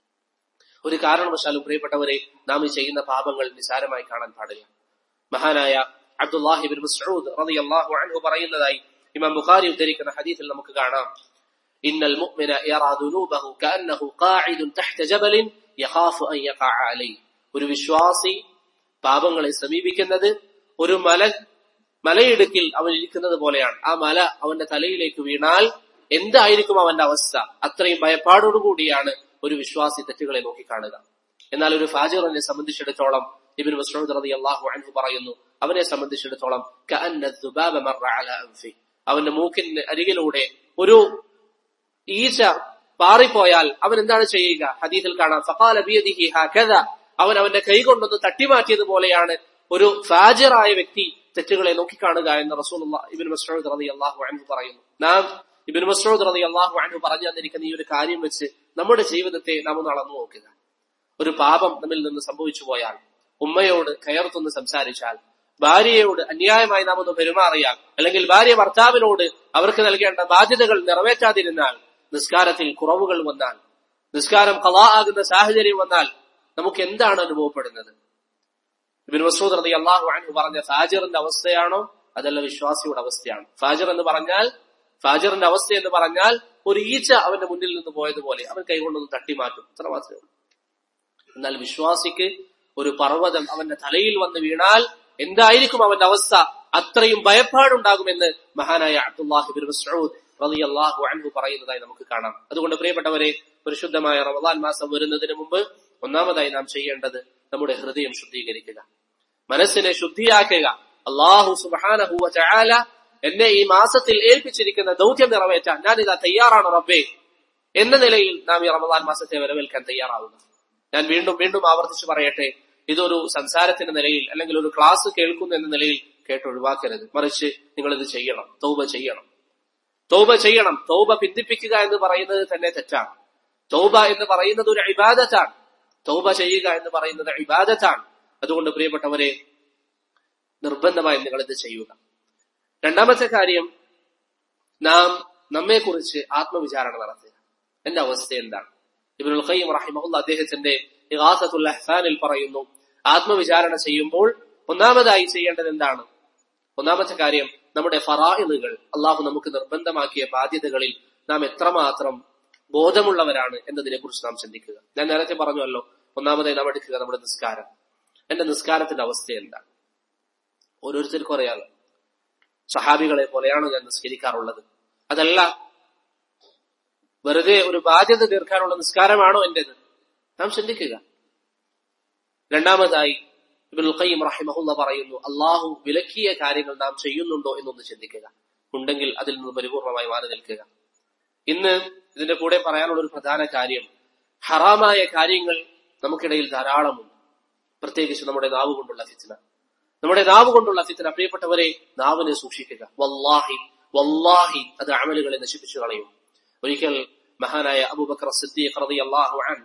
ഒരു കാരണവശാലും പ്രിയപ്പെട്ടവരെ നാം ഈ ചെയ്യുന്ന പാപങ്ങൾ നിസാരമായി കാണാൻ പാടില്ല മഹാനായ അബ്ദുല്ലാഹിബിൻ മസ്ഊദ് റളിയല്ലാഹു അൻഹു പറയുന്നതായി ഇമാം ബുഖാരി ഉദ്ധരിക്കുന്ന ഹദീസിൽ നമുക്ക് കാണാം ഇന്നൽ മുഅ്മിന യറാ ദുനൂബഹു കഅന്നഹു ഖാഇദുൻ തഹ്ത ജബലിൻ യഖാഫു അൻ യഖഅ അലൈഹി ഒരു വിശ്വാസി പാപങ്ങളെ സമീപിക്കുന്നത് ഒരു മല മലയിടുക്കിൽ അവൻ ഇരിക്കുന്നത് പോലെയാണ് ആ മല അവന്റെ തലയിലേക്ക് വീണാൽ എന്തായിരിക്കും അവന്റെ അവസ്ഥ അത്രയും ഭയപ്പാടോടുകൂടിയാണ് ഒരു വിശ്വാസി തെറ്റുകളെ നോക്കിക്കാണുക എന്നാൽ ഒരു ഫാജിറിനെ സംബന്ധിച്ചിടത്തോളം ഇബിൻ മസ്ഊദ് റളിയല്ലാഹു അൻഹു പറയുന്നു അവനെ സംബന്ധിച്ചിടത്തോളം കഅന്ന ദുബാബ മറ അല അൻഫി അവന്റെ മൂക്കിന് അരികിലൂടെ ഒരു ഈച്ച പാറിപ്പോയാൽ അവൻ എന്താണ് ചെയ്യുക ഹദീസിൽ കാണാം ഫഖാല ബിയദിഹി ഹകദ അവൻ അവന്റെ കൈ കൊണ്ടൊന്ന് തട്ടിമാറ്റിയതുപോലെയാണ് ഒരു ഫാജിറായ വ്യക്തി തെറ്റുകളെ നോക്കിക്കാണുക എന്ന് റസൂലുള്ള ഇബിൻ മസ്ഊദ് റളിയല്ലാഹു അൻഹു പറയുന്നു നാം ഇബിൻ മസ്ഊദ് റളിയല്ലാഹു അൻഹു പറഞ്ഞു തന്നിരിക്കുന്ന ഈ ഒരു കാര്യം വെച്ച് നമ്മുടെ ജീവിതത്തെ നാം ഒന്ന് അളന്നു നോക്കുക ഒരു പാപം നമ്മിൽ നിന്ന് സംഭവിച്ചു പോയാൽ ഉമ്മയോട് കയർത്തൊന്ന് സംസാരിച്ചാൽ ഭാര്യയോട് അന്യായമായി നാം ഒന്ന് പെരുമാറിയാൽ അല്ലെങ്കിൽ ഭാര്യ ഭർത്താവിനോട് അവർക്ക് നൽകേണ്ട ബാധ്യതകൾ നിറവേറ്റാതിരുന്നാൽ നിസ്കാരത്തിൽ കുറവുകൾ വന്നാൽ നിസ്കാരം കലാ ആകുന്ന സാഹചര്യം വന്നാൽ നമുക്ക് എന്താണ് അനുഭവപ്പെടുന്നത് ഇബിൻ മസൂദ് റതി അള്ളാഹു അൻഹു പറഞ്ഞ ഫാജിറിന്റെ അവസ്ഥയാണോ അതല്ല വിശ്വാസിയുടെ അവസ്ഥയാണ് ഫാജിർ എന്ന് പറഞ്ഞാൽ ഫാജിറിന്റെ അവസ്ഥ എന്ന് പറഞ്ഞാൽ ഒരു ഈച്ച അവന്റെ മുന്നിൽ നിന്ന് പോയതുപോലെ അവൻ കൈകൊണ്ടൊന്ന് തട്ടിമാറ്റും അത്ര മാത്രമേ ഉള്ളൂ എന്നാൽ വിശ്വാസിക്ക് ഒരു പർവ്വതം അവന്റെ തലയിൽ വന്ന് വീണാൽ എന്തായിരിക്കും അവന്റെ അവസ്ഥ അത്രയും ഭയപ്പാടുണ്ടാകുമെന്ന് മഹാനായ അബ്ദുല്ലാഹിബിൻ മസ്ഊദ് റളിയല്ലാഹു അൻഹു പറയുന്നതായി നമുക്ക് കാണാം അതുകൊണ്ട് പ്രിയപ്പെട്ടവരെ പരിശുദ്ധമായ റമദാൻ മാസം വരുന്നതിന് മുമ്പ് ഒന്നാമതായി നാം ചെയ്യേണ്ടത് നമ്മുടെ ഹൃദയം ശുദ്ധീകരിക്കുക മനസ്സിനെ ശുദ്ധിയാക്കുക അള്ളാഹു സുബ്ഹാനഹു വ തആല എന്നെ ഈ മാസത്തിൽ ഏൽപ്പിച്ചിരിക്കുന്ന ദൗത്യം നിറവേറ്റാൻ ഞാൻ ഇതാ തയ്യാറാണ് റബ്ബേ എന്ന നിലയിൽ നാം ഈ റമദാൻ മാസത്തെ വരവേൽക്കാൻ തയ്യാറാവുക ഞാൻ വീണ്ടും വീണ്ടും ആവർത്തിച്ചു പറയട്ടെ ഇതൊരു സംസാരത്തിന്റെ നിലയിൽ അല്ലെങ്കിൽ ഒരു ക്ലാസ് കേൾക്കുന്നു എന്ന നിലയിൽ കേട്ട് ഒഴിവാക്കരുത് മറിച്ച് നിങ്ങൾ ഇത് ചെയ്യണം തൗബ ചെയ്യണം തൗബ ചെയ്യണം തൗബ പിന്തിപ്പിക്കുക എന്ന് പറയുന്നത് തന്നെ തെറ്റാണ് തൗബ എന്ന് പറയുന്നത് ഒരു ഇബാദത്താണ് തൗബ ചെയ്യുക എന്ന് പറയുന്നത് ഇബാദത്താണ് അതുകൊണ്ട് പ്രിയപ്പെട്ടവരെ നിർബന്ധമായി നിങ്ങൾ ഇത് ചെയ്യുക രണ്ടാമത്തെ കാര്യം നാം നമ്മെക്കുറിച്ച് ആത്മവിചാരണ നടത്തുക എന്റെ അവസ്ഥ എന്താണ് ഇബ്നുൽ ഖയ്യിം റഹിമഹുല്ല അദ്ദേഹത്തിന്റെ ഇഗാസത്തുൽ അഹ്സാനിൽ പറയുന്നു ആത്മവിചാരണ ചെയ്യുമ്പോൾ ഒന്നാമതായി ചെയ്യേണ്ടത് എന്താണ് ഒന്നാമത്തെ കാര്യം നമ്മുടെ ഫറായിലുകൾ അള്ളാഹു നമുക്ക് നിർബന്ധമാക്കിയ ബാധ്യതകളിൽ നാം എത്രമാത്രം ബോധമുള്ളവരാണ് എന്നതിനെ കുറിച്ച് നാം ചിന്തിക്കുക ഞാൻ നേരത്തെ പറഞ്ഞുവല്ലോ ഒന്നാമതായി നാം എടുക്കുക നമ്മുടെ നിസ്കാരം എന്റെ നിസ്കാരത്തിന്റെ അവസ്ഥ എന്താണ് ഓരോരുത്തർക്കും അറിയാലോ സഹാബികളെ പോലെയാണോ ഞാൻ നിസ്കരിക്കാറുള്ളത് അതല്ല വെറുതെ ഒരു ബാധ്യത തീർക്കാനുള്ള നിസ്കാരമാണോ എന്റേത് നാം ചിന്തിക്കുക രണ്ടാമതായി ഇബ്നുൽ ഖയ്യിം റഹിമഹുല്ല പറയുന്നു അള്ളാഹു വിലക്കിയ കാര്യങ്ങൾ നാം ചെയ്യുന്നുണ്ടോ എന്നൊന്ന് ചിന്തിക്കുക ഉണ്ടെങ്കിൽ അതിൽ നിന്ന് പരിപൂർണമായി മാറി നിൽക്കുക ഇന്ന് ഇതിന്റെ കൂടെ പറയാനുള്ള ഒരു പ്രധാന കാര്യം ഹറാമായ കാര്യങ്ങൾ നമുക്കിടയിൽ ധാരാളമുണ്ട് പ്രത്യേകിച്ച് നമ്മുടെ നാവ് കൊണ്ടുള്ള ഫിത്ന നമ്മുടെ നാവ് കൊണ്ടുള്ള ഫിത്ന പ്രിയപ്പെട്ടവരെ നാവിനെ സൂക്ഷിക്കുക വല്ലാഹി വല്ലാഹി അത് അമലുകളെ നശിപ്പിച്ചു കളയും ഒരിക്കൽ മഹാനായ അബൂബക്കർ സിദ്ദീഖ് റളിയല്ലാഹു അൻഹു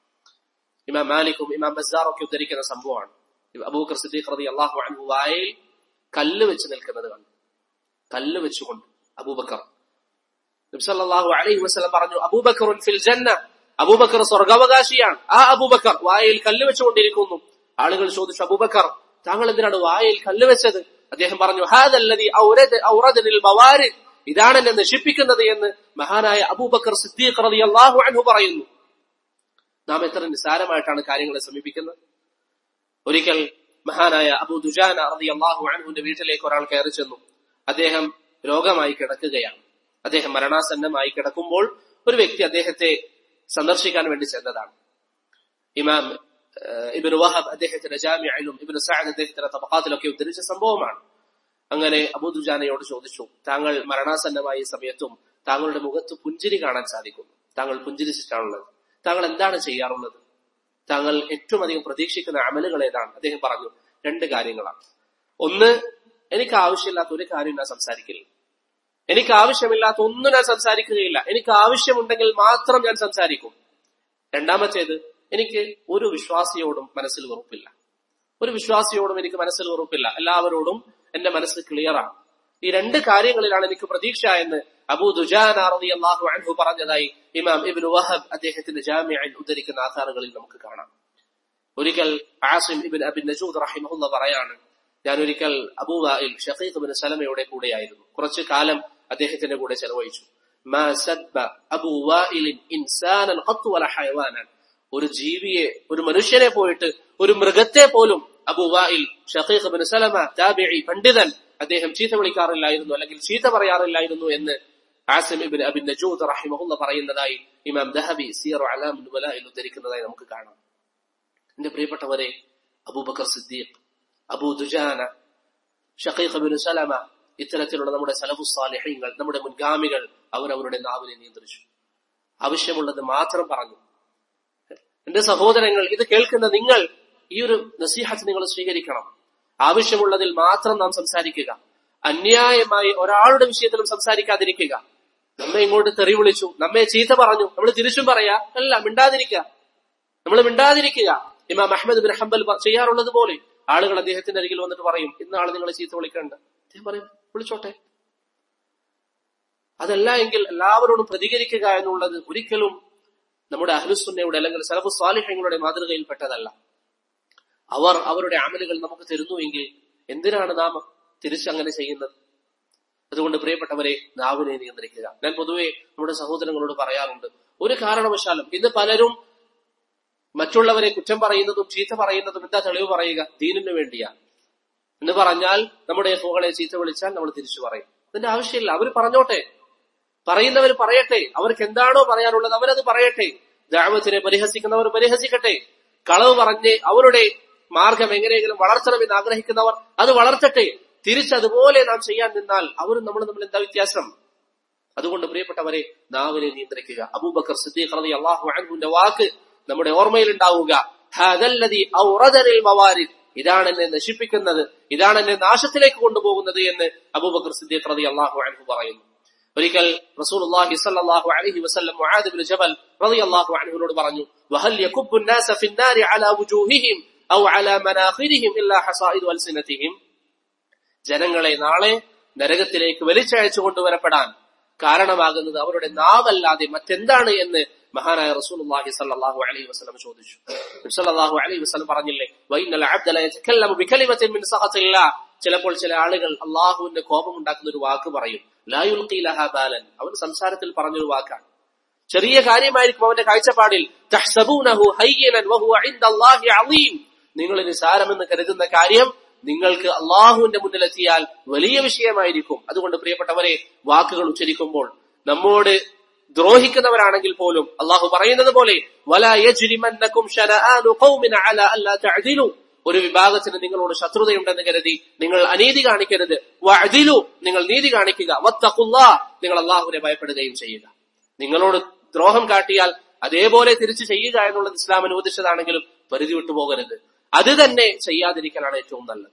ഇമാം മാലിക്കും ഇമാം ബസാറും ഒക്കെ ഉദ്ധരിക്കുന്ന സംഭവമാണ് അബൂബക്കർ സിദ്ദീഖ് റളിയല്ലാഹു അൻഹു വായിൽ കല്ല് വെച്ച് നിൽക്കുന്നത് കണ്ടു കല്ല് വെച്ചുകൊണ്ട് അബൂബക്കർ നബ്സല്ലാഹു അലൈഹി വസല്ലം പറഞ്ഞു അബൂബക്കർ ഫിൽ ജന്ന അബൂബക്കർ സ്വർഗാവകാശിയാണ് ആ അബൂബക്കർ വായിൽ കല്ല് വെച്ചുകൊണ്ടിരിക്കുന്നു ആളുകൾ ചോദിച്ചു അബൂബക്കർ താങ്കൾ എന്തിനാണ് വായിൽ കല്ല് വെച്ചത് അദ്ദേഹം പറഞ്ഞു ഹാദല്ലതി ഔറദനിൽ മവാരിദ് ഇതാണ് എന്നെ നശിപ്പിക്കുന്നത് എന്ന് മഹാനായ അബൂബക്കർ സിദ്ദീഖ് റളിയല്ലാഹു അൻഹു പറയുന്നു നാം എത്ര നിസ്സാരമായിട്ടാണ് കാര്യങ്ങളെ സമീപിക്കുന്നത് ഒരിക്കൽ മഹാനായ അബൂ ദുജാന റളിയല്ലാഹു അൻഹുവിന്റെ വീട്ടിലേക്ക് ഒരാൾ കയറി ചെന്നു അദ്ദേഹം രോഗമായി കിടക്കുകയാണ് അദ്ദേഹം മരണാസന്നമായി കിടക്കുമ്പോൾ ഒരു വ്യക്തി അദ്ദേഹത്തെ സന്ദർശിക്കാൻ വേണ്ടി ചെന്നതാണ് ഇമാം ഇബിൻ വഹബ് അദ്ദേഹത്തിന്റെ ജാമ്യയിലും ഇബിൻ സഅദ് അദ്ദേഹത്തിന്റെ തബക്കാത്തിലൊക്കെ ഉദ്ധരിച്ച സംഭവമാണ് അങ്ങനെ അബൂദുജാനയോട് ചോദിച്ചു താങ്കൾ മരണാസന്നമായ സമയത്തും താങ്കളുടെ മുഖത്ത് പുഞ്ചിരി കാണാൻ സാധിക്കും താങ്കൾ പുഞ്ചിരിച്ചിട്ടാണുള്ളത് താങ്കൾ എന്താണ് ചെയ്യാറുള്ളത് താങ്കൾ ഏറ്റവും അധികം പ്രതീക്ഷിക്കുന്ന അമലുകൾ ഏതാണ് അദ്ദേഹം പറഞ്ഞു രണ്ട് കാര്യങ്ങളാണ് ഒന്ന് എനിക്ക് ആവശ്യമില്ലാത്ത ഒരു കാര്യം ഞാൻ സംസാരിക്കില്ല എനിക്ക് ആവശ്യമില്ലാത്ത ഒന്നും ഞാൻ സംസാരിക്കുകയില്ല എനിക്ക് ആവശ്യമുണ്ടെങ്കിൽ മാത്രം ഞാൻ സംസാരിക്കും രണ്ടാമത്തേത് എനിക്ക് ഒരു വിശ്വാസിയോടും മനസ്സിൽ വെറുപ്പില്ല ഒരു വിശ്വാസിയോടും എനിക്ക് മനസ്സിൽ വെറുപ്പില്ല എല്ലാവരോടും എന്റെ മനസ്സ് ക്ലിയറാണ് ഈ രണ്ട് കാര്യങ്ങളിലാണ് എനിക്ക് പ്രതീക്ഷ എന്ന് അബൂ ദുജാൻ അള്ളാഹു അൻഹു പറഞ്ഞതായി ഇമാം ഇബിൻ വഹബ് അദ്ദേഹത്തിന്റെ ജാമ്യയിൽ ഉദ്ധരിക്കുന്ന ആധാറുകളിൽ നമുക്ക് കാണാം ഒരിക്കൽ ആസിം ഇബിൻ അബിൻ നജൂദ് റഹിമഹുല്ല പറയാണ് ഞാൻ ഒരിക്കൽ അബൂവായിൽ ഷഖീഖ് ബിൻ സലമയുടെ കൂടെയായിരുന്നു കുറച്ചു കാലം അദ്ദേഹത്തിന്റെ കൂടെ ചെലവഴിച്ചു ഒരു ജീവിയെ ഒരു മനുഷ്യനെ പോയിട്ട് ഒരു മൃഗത്തെ പോലും അബുവായിൽ ഷഖീഖ് ബിൻ സലമ താബിഇ പണ്ഡിതൻ അദ്ദേഹം ചീത്ത വിളിക്കാറില്ലായിരുന്നു അല്ലെങ്കിൽ ചീത്ത പറയാറില്ലായിരുന്നു എന്ന് ആസിം ഇബിൻ അബിൻ നജൂദ് റഹിമഹുല്ല പറയുന്നതായി ഇമാം ദഹബി സിയർ അലാം നുബലയിൽ ഉദ്ധരിക്കുന്നതായി നമുക്ക് കാണാം എന്റെ പ്രിയപ്പെട്ടവരെ Abu Bakr Siddiq Abu Dujana Shaqiq bin Salama ഇത്തരത്തിലുള്ള നമ്മുടെ സലഫു സാലിഹ്യങ്ങൾ നമ്മുടെ മുൻഗാമികൾ അവർ അവരുടെ നാവിനെ നിയന്ത്രിച്ചു ആവശ്യമുള്ളത് മാത്രം പറഞ്ഞു എന്റെ സഹോദരങ്ങൾ ഇത് കേൾക്കുന്ന നിങ്ങൾ ഈ ഒരു നസീഹത്ത് നിങ്ങൾ സ്വീകരിക്കണം ആവശ്യമുള്ളതിൽ മാത്രം നാം സംസാരിക്കുക അന്യായമായി ഒരാളുടെ വിഷയത്തിലും സംസാരിക്കാതിരിക്കുക നമ്മെ ഇങ്ങോട്ട് തെറി വിളിച്ചു നമ്മെ ചീത്ത പറഞ്ഞു നമ്മൾ തിരിച്ചും പറയാ അല്ല മിണ്ടാതിരിക്കുക നമ്മൾ മിണ്ടാതിരിക്കുക ഇമാം അഹമ്മദ് ബിൻ ഹംബൽ ചെയ്യാറുള്ളത് പോലെ ആളുകൾ അദ്ദേഹത്തിന്റെ അരികിൽ വന്നിട്ട് പറയും ഇന്നാളെ നിങ്ങൾ ചീത്ത വിളിക്കണ്ട അദ്ദേഹം പറയും വിളിച്ചോട്ടെ അതല്ല എങ്കിൽ എല്ലാവരോടും പ്രതികരിക്കുക എന്നുള്ളത് ഒരിക്കലും നമ്മുടെ അഹ്ലുസുന്നയുടെ അല്ലെങ്കിൽ സലഫു സ്വാലിഹ്യങ്ങളുടെ മാതൃകയിൽപ്പെട്ടതല്ല അവർ അവരുടെ അമലുകൾ നമുക്ക് തരുന്നുവെങ്കിൽ എന്തിനാണ് നാം തിരിച്ചങ്ങനെ ചെയ്യുന്നത് അതുകൊണ്ട് പ്രിയപ്പെട്ടവരെ നാവിനെ നിയന്ത്രിക്കുക ഞാൻ പൊതുവെ നമ്മുടെ സഹോദരങ്ങളോട് പറയാറുണ്ട് ഒരു കാരണവശാലും ഇന്ന് പലരും മറ്റുള്ളവരെ കുറ്റം പറയുന്നതും ചീത്ത പറയുന്നതും എന്താ തെളിവ് പറയുക ദീനിനു വേണ്ടിയാണ് എന്ന് പറഞ്ഞാൽ നമ്മുടെ എഫുകളെ ചീത്ത വിളിച്ചാൽ നമ്മൾ തിരിച്ചു പറയും അതിന്റെ ആവശ്യമില്ല അവർ പറഞ്ഞോട്ടെ പറയുന്നവർ പറയട്ടെ അവർക്ക് എന്താണോ പറയാനുള്ളത് അവരത് പറയട്ടെ ദാമത്തിനെ പരിഹസിക്കുന്നവർ പരിഹസിക്കട്ടെ കളവ് പറഞ്ഞ് അവരുടെ മാർഗം എങ്ങനെയെങ്കിലും വളർത്തണമെന്ന് ആഗ്രഹിക്കുന്നവർ അത് വളർത്തട്ടെ തിരിച്ചതുപോലെ നാം ചെയ്യാൻ നിന്നാൽ അവരും നമ്മൾ തമ്മിൽ എന്താ വ്യത്യാസം അതുകൊണ്ട് പ്രിയപ്പെട്ടവരെ നാവിനെ നിയന്ത്രിക്കുക അബൂബക്കർ സിദ്ദീഖ് റളി അള്ളാഹു അൻഹുവിന്റെ വാക്ക് നമ്മുടെ ഓർമ്മയിൽ ഉണ്ടാവുക ഇതാണ് എന്നെ നശിപ്പിക്കുന്നത് ഇതാണ് എന്നെ നാശത്തിലേക്ക് കൊണ്ടുപോകുന്നത് എന്ന് അബൂബക്കർ സിദ്ദീഖ് റളി അള്ളാഹു അൻഹു പറയുന്നു ഒരിക്കൽ റസൂലുള്ളാഹി സ്വല്ലല്ലാഹു അലൈഹി വസല്ലം മുആദ് ഇബ്നു ജബൽ റളിയല്ലാഹു അൻഹുവിനോട് പറഞ്ഞു വഹൽ യകുബ്ബു الناس في النار على وجوههم أو على مناخرهم إلا حصائد ألسنتهم ജനങ്ങളെ നാളെ നരകത്തിലേക്ക് വലിച്ചയച്ചു കൊണ്ടുവരപ്പെടാൻ കാരണമാകുന്നത് അവരുടെ നാവല്ലാതെ മറ്റെന്താണ് എന്ന് മഹാനായ റസൂലുള്ളാഹി സല്ലല്ലാഹു അലൈഹി വസല്ലം ചോദിച്ചു നബി സല്ലല്ലാഹു അലൈഹി വസല്ലം പറഞ്ഞില്ലേ വൈനൽ അബ്ദ ല യതകല്ലമു ബികലിമത്തിൻ മിൻ സഖത്തില്ലാ ചിലപ്പോൾ ചില ആളുകൾ അള്ളാഹുവിന്റെ കോപം ഉണ്ടാക്കുന്ന ഒരു വാക്ക് പറയും ലാ യുൽഖി ലഹാ ബാലൻ അവൻ സംസാരത്തിൽ പറഞ്ഞൊരു വാക്കാണ് ചെറിയ കാര്യമായിരിക്കും അവന്റെ കാഴ്ചപ്പാടിൽ തഹ്സബൂനഹു ഹയ്യനൻ വഹുവ ഇൻദല്ലാഹി അളീം നിങ്ങൾ നിസാരമെന്ന് കരുതുന്ന കാര്യം നിങ്ങൾക്ക് അള്ളാഹുവിന്റെ മുന്നിലെത്തിയാൽ വലിയ വിഷയമായിരിക്കും അതുകൊണ്ട് പ്രിയപ്പെട്ടവരെ വാക്കുകൾ ഉച്ചരിക്കുമ്പോൾ നമ്മോട് ദ്രോഹിക്കുന്നവരാണെങ്കിൽ പോലും അള്ളാഹു പറയുന്നത് പോലെ വലാ യജ്രിമന്നകും ശനആനു ഖൗമിൻ അലാ അല്ലാ തഅദിലു ഒരു വിഭാഗത്തിന് നിങ്ങളോട് ശത്രുതയുണ്ടെന്ന് കരുതി നിങ്ങൾ അനീതി കാണിക്കരുത് വഅദിലു നിങ്ങൾ നീതി കാണിക്കുക വത്തഖുല്ലാ നിങ്ങൾ അള്ളാഹുവിനെ ഭയപ്പെടുകയും ചെയ്യുക നിങ്ങളോട് ദ്രോഹം കാട്ടിയാൽ അതേപോലെ തിരിച്ചു ചെയ്യുക എന്നുള്ളത് ഇസ്ലാം അനുവദിച്ചതാണെങ്കിലും പരിധി വിട്ടുപോകരുത് അത് തന്നെ ചെയ്യാതിരിക്കലാണ് ഏറ്റവും നല്ലത്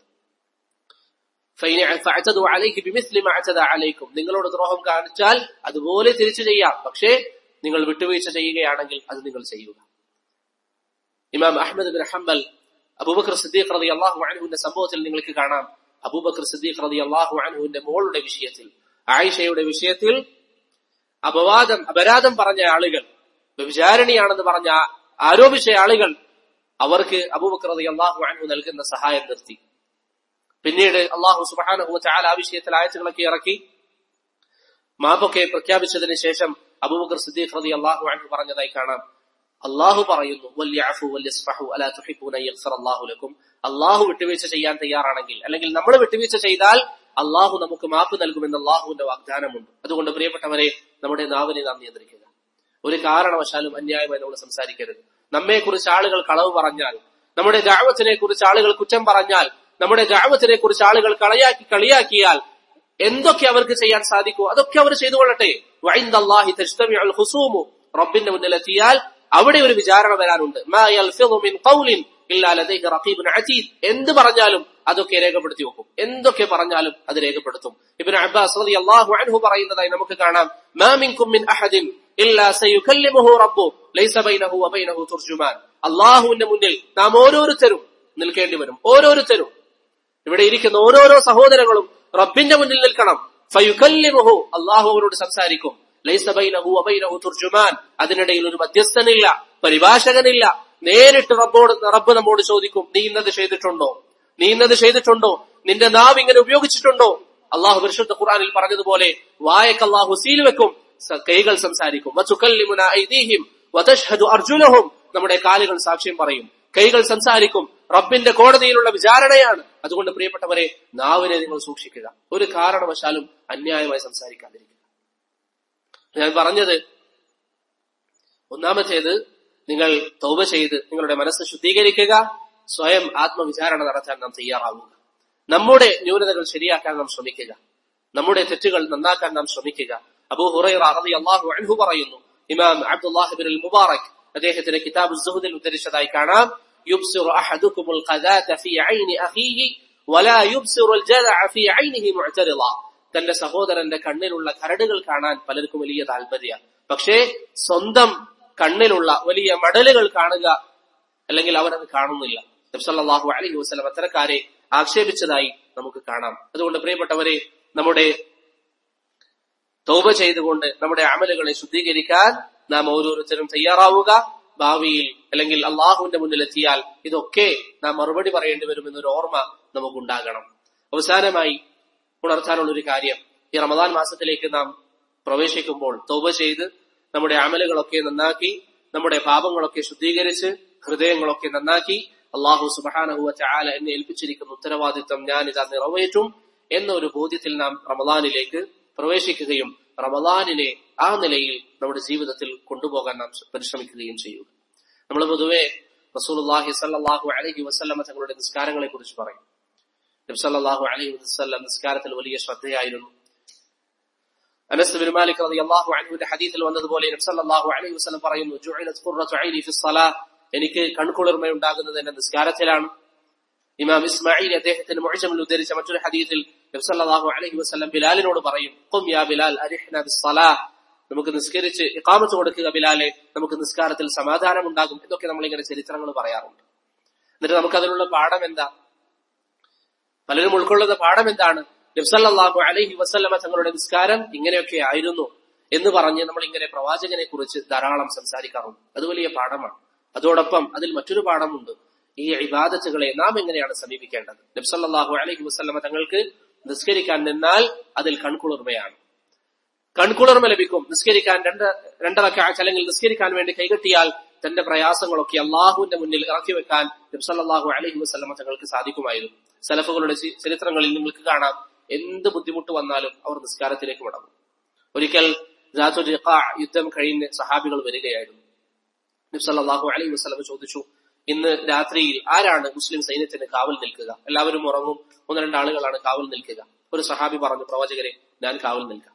അലൈക്കും നിങ്ങളോട് ദ്രോഹം കാണിച്ചാൽ അതുപോലെ തിരിച്ചു ചെയ്യാം പക്ഷേ നിങ്ങൾ വിട്ടുവീഴ്ച ചെയ്യുകയാണെങ്കിൽ അത് നിങ്ങൾ ചെയ്യുക ഇമാം Ahmad bin Hanbal Abu Bakr Siddiq റതി അള്ളാഹു അനഹുവിന്റെ സംഭവത്തിൽ നിങ്ങൾക്ക് കാണാം അബൂബക്കർ സിദ്ദീഖ് റതി അള്ളാഹു അനഹുവിന്റെ മോളുടെ വിഷയത്തിൽ ആയിഷയുടെ വിഷയത്തിൽ അപവാദം അപരാധം പറഞ്ഞ ആളുകൾ വ്യഭിചാരിണിയാണെന്ന് പറഞ്ഞ ആരോപിച്ച ആളുകൾ അവർക്ക് അബൂബക്കർ റതി അള്ളാഹു അനഹു നൽകുന്ന സഹായം നിർത്തി പിന്നീട് അള്ളാഹു സുബാനഹു ചാല ആ വിഷയത്തിൽ ആയത്തുകളൊക്കെ ഇറക്കി മാപ്പൊക്കെ പ്രഖ്യാപിച്ചതിന് ശേഷം അബൂബക്കർ സിദ്ദീഖ് റതി അള്ളാഹു അനഹു പറഞ്ഞതായി കാണാം അള്ളാഹു പറയുന്നു അള്ളാഹു വിട്ടുവീഴ്ച ചെയ്യാൻ തയ്യാറാണെങ്കിൽ അല്ലെങ്കിൽ നമ്മൾ വിട്ടുവീഴ്ച ചെയ്താൽ അള്ളാഹു നമുക്ക് മാപ്പ് നൽകുമെന്ന് അള്ളാഹുവിന്റെ വാഗ്ദാനമുണ്ട് അതുകൊണ്ട് പ്രിയപ്പെട്ടവരെ നമ്മുടെ നാവിനെ നാം നിയന്ത്രിക്കുക ഒരു കാരണവശാലും അന്യായമായി നമ്മൾ സംസാരിക്കരുത് നമ്മെ കുറിച്ച് ആളുകൾ കളവ് പറഞ്ഞാൽ നമ്മുടെ ജാവത്തിനെ കുറിച്ച് ആളുകൾ കുറ്റം പറഞ്ഞാൽ നമ്മുടെ ജാവത്തിനെ കുറിച്ച് ആളുകൾ കളയാക്കി കളിയാക്കിയാൽ എന്തൊക്കെ അവർക്ക് ചെയ്യാൻ സാധിക്കൂ അതൊക്കെ അവർ ചെയ്തുകൊള്ളട്ടെ റബ്ബിന്റെ മുന്നിലെത്തിയാൽ അവിടെ ഒരു വിചാരണ വരാനുണ്ട് എന്ത് പറഞ്ഞാലും അതൊക്കെ രേഖപ്പെടുത്തി വെക്കും എന്തൊക്കെ പറഞ്ഞാലും അത് രേഖപ്പെടുത്തും ഇബിൻ അബ്ബാസ് റളിയല്ലാഹു അൻഹു പറയുന്നതായി നമുക്ക് കാണാം മാ മിൻകും മിൻ അഹദിൻ ഇല്ലാ സയുകല്ലിമുഹു റബ്ബു ലൈസ ബൈനഹു വബൈനഹു തുർജുമാൻ അല്ലാഹുവിന്റെ മുന്നിൽ നാം ഓരോരുത്തരും നിൽക്കേണ്ടി വരും ഓരോരുത്തരും ഇവിടെ ഇരിക്കുന്ന ഓരോരോ സഹോദരങ്ങളും റബ്ബിന്റെ മുന്നിൽ നിൽക്കണം ഫയുകല്ലിമുഹു അള്ളാഹു അവരോട് സംസാരിക്കും ലൈസ ബൈനഹു വബൈനഹു തുർജുമാൻ അതിനിടയിൽ ഒരു മധ്യസ്ഥനില്ല പരിഭാഷകനില്ല നേരിട്ട് റബ്ബോട് റബ്ബ് നമ്മോട് ചോദിക്കും നീ ഇന്നത് ചെയ്തിട്ടുണ്ടോ നീ ഇന്നത് ചെയ്തിട്ടുണ്ടോ നിന്റെ നാവ് ഇങ്ങനെ ഉപയോഗിച്ചിട്ടുണ്ടോ അള്ളാഹു പരിശുദ്ധ ഖുർആനിൽ പറഞ്ഞതുപോലെ വായക്ക് അള്ളാഹു സീൽ വെക്കും കൈകൾ സംസാരിക്കും അർജുനഹും നമ്മുടെ കാലുകൾ സാക്ഷ്യം പറയും കൈകൾ സംസാരിക്കും റബ്ബിന്റെ കോടതിയിലുള്ള വിചാരണയാണ് അതുകൊണ്ട് പ്രിയപ്പെട്ടവരെ നാവിനെ നിങ്ങൾ സൂക്ഷിക്കുക ഒരു കാരണവശാലും അന്യായമായി സംസാരിക്കാതിരിക്കുക ഞാൻ പറഞ്ഞത് ഒന്നാമത്തേത് നിങ്ങൾ തൗബ ചെയ്ത് നിങ്ങളുടെ മനസ്സ് ശുദ്ധീകരിക്കുക സ്വയം ആത്മവിചാരണ നടത്താൻ നാം തയ്യാറാവുക നമ്മുടെ ന്യൂനതകൾ ശരിയാക്കാൻ നാം ശ്രമിക്കുക നമ്മുടെ തെറ്റുകൾ നന്നാക്കാൻ നാം ശ്രമിക്കുക അബൂ ഹുറൈറ റളിയല്ലാഹു അൻഹു പറയുന്നു ഇമാം അബ്ദുല്ലാഹിബിൻ മുബാറക് അദ്ദേഹത്തിന്റെ കിതാബ് സുഹുദിൽ ഉദ്ധരിച്ചതായി കാണാം يبصر أحدكم القذاة في عين أخيه ولا يبصر الجذع في عينه معترضا തന്റെ സഹോദരന്റെ കണ്ണിലുള്ള കരടുകൾ കാണാൻ പലർക്കും വലിയ താല്പര്യ പക്ഷേ സ്വന്തം കണ്ണിലുള്ള വലിയ മടലുകൾ കാണുക അല്ലെങ്കിൽ അവരത് കാണുന്നില്ല നബ്സല്ലാഹു അലൈഹി വസ്ലം അത്തരക്കാരെ ആക്ഷേപിച്ചതായി നമുക്ക് കാണാം അതുകൊണ്ട് പ്രിയപ്പെട്ടവരെ നമ്മുടെ തൗബ ചെയ്തുകൊണ്ട് നമ്മുടെ അമലുകളെ ശുദ്ധീകരിക്കാൻ നാം ഓരോരുത്തരും തയ്യാറാവുക ഭാവിയിൽ അല്ലെങ്കിൽ അള്ളാഹുവിന്റെ മുന്നിലെത്തിയാൽ ഇതൊക്കെ നാം മറുപടി പറയേണ്ടി വരുമെന്നൊരു ഓർമ്മ നമുക്കുണ്ടാകണം അവസാനമായി ഉണർത്താനുള്ള ഒരു കാര്യം ഈ റമദാൻ മാസത്തിലേക്ക് നാം പ്രവേശിക്കുമ്പോൾ തൗബ ചെയ്ത് നമ്മുടെ അമലുകളൊക്കെ നന്നാക്കി നമ്മുടെ പാപങ്ങളൊക്കെ ശുദ്ധീകരിച്ച് ഹൃദയങ്ങളൊക്കെ നന്നാക്കി അള്ളാഹു സുബാനഹുവ ചാല എന്നെ ഏൽപ്പിച്ചിരിക്കുന്ന ഉത്തരവാദിത്വം ഞാൻ ഇതാ നിറവേറ്റും എന്നൊരു ബോധ്യത്തിൽ നാം റമദാനിലേക്ക് പ്രവേശിക്കുകയും റമദാനിനെ ആ നിലയിൽ നമ്മുടെ ജീവിതത്തിൽ കൊണ്ടുപോകാൻ നാം പരിശ്രമിക്കുകയും ചെയ്യുക നമ്മൾ പൊതുവെ റസൂലുള്ളാഹി സല്ലല്ലാഹു അലൈഹി വസല്ലമ തങ്ങളുടെ നിസ്കാരങ്ങളെ കുറിച്ച് പറയും നബി സല്ലല്ലാഹു അലൈഹി വസല്ലം നിസ്കാരത്തിൽ വലിയ ശ്രദ്ധയായിരുന്നു അനസ് ബിൻ മാലിക് റളിയല്ലാഹു അൻഹുവിന്റെ ഹദീസിൽ വന്നതുപോലെ നബി സല്ലല്ലാഹു അലൈഹി വസല്ലം പറയുന്നു ജുഇലത് ഖുർറത്തു ഐനി ഫി സ്വലാ എനിക്ക് കൺകുളിർമയുണ്ടാകുന്നത് എന്റെ നിസ്കാരത്തിലാണ് ഇമാം ഇസ്മായിൽ അദ്ദേഹത്തിന്റെ മുഅ്ജമിൽ ഉദ്ധരിച്ച മറ്റൊരു ഹദീസിൽ നബ്സല്ലാഹു അലൈഹി വസ്ലം ബിലാലിനോട് പറയും "ഖും യാ ബിലാൽ അരിഹ്ന ബിസ്സലാഹ്." നമുക്ക് നിസ്കരിച്ച് ഇഖാമത്ത് കൊടുക്കുക ബിലാലെ നമുക്ക് നിസ്കാരത്തിൽ സമാധാനം ഉണ്ടാകും ഇതൊക്കെ നമ്മളിങ്ങനെ ചരിത്രങ്ങൾ പറയാറുണ്ട് എന്നിട്ട് നമുക്ക് അതിനുള്ള പാഠം എന്താ പലരും ഉൾക്കൊള്ളുന്ന പാഠം എന്താണ് നബ്സല്ലാഹു അലൈഹി വസല്ലമ തങ്ങളുടെ നിസ്കാരം ഇങ്ങനെയൊക്കെ ആയിരുന്നു എന്ന് പറഞ്ഞ് നമ്മൾ ഇങ്ങനെ പ്രവാചകനെ കുറിച്ച് ധാരാളം സംസാരിക്കാറുണ്ട് അത് വലിയ പാഠമാണ് അതോടൊപ്പം അതിൽ മറ്റൊരു പാഠമുണ്ട് ഈ ഇബാദത്തുകളെ നാം എങ്ങനെയാണ് സമീപിക്കേണ്ടത് നബ്സല്ലാഹു അലൈഹി വസല്ലമ തങ്ങൾക്ക് നിസ്കരിക്കാൻ നിന്നാൽ അതിൽ കൺകുളിർമയാണ് കൺകുളിർമ ലഭിക്കും നിസ്കരിക്കാൻ രണ്ട് രണ്ടരക്ക അല്ലെങ്കിൽ നിസ്കരിക്കാൻ വേണ്ടി കൈകെട്ടിയാൽ തന്റെ പ്രയാസങ്ങളൊക്കെ അള്ളാഹുവിന്റെ മുന്നിൽ ഇറക്കി വെക്കാൻ നബ്സല്ലാഹു അലൈഹി വസ്ലമ തങ്ങൾക്ക് സാധിക്കുമായിരുന്നു സലഫുകളുടെ ചി- ചരിത്രങ്ങളിൽ നിങ്ങൾക്ക് കാണാം എന്ത് ബുദ്ധിമുട്ട് വന്നാലും അവർ നിസ്കാരത്തിലേക്ക് മടങ്ങും ഒരിക്കൽ ജാത്തുൽ റിഖാ യുദ്ധം കഴിഞ്ഞ് സഹാബികൾ വരികയായിരുന്നു നബ്സല്ലാഹു അലൈഹി വസ്ലമ ചോദിച്ചു ഇന്ന് രാത്രിയിൽ ആരാണ് മുസ്ലിം സൈന്യത്തിന് കാവൽ നിൽക്കുക എല്ലാവരും ഉറങ്ങും ഒന്ന് രണ്ടാളുകളാണ് കാവൽ നിൽക്കുക ഒരു സഹാബി പറഞ്ഞു പ്രവാചകരെ ഞാൻ കാവൽ നിൽക്കാം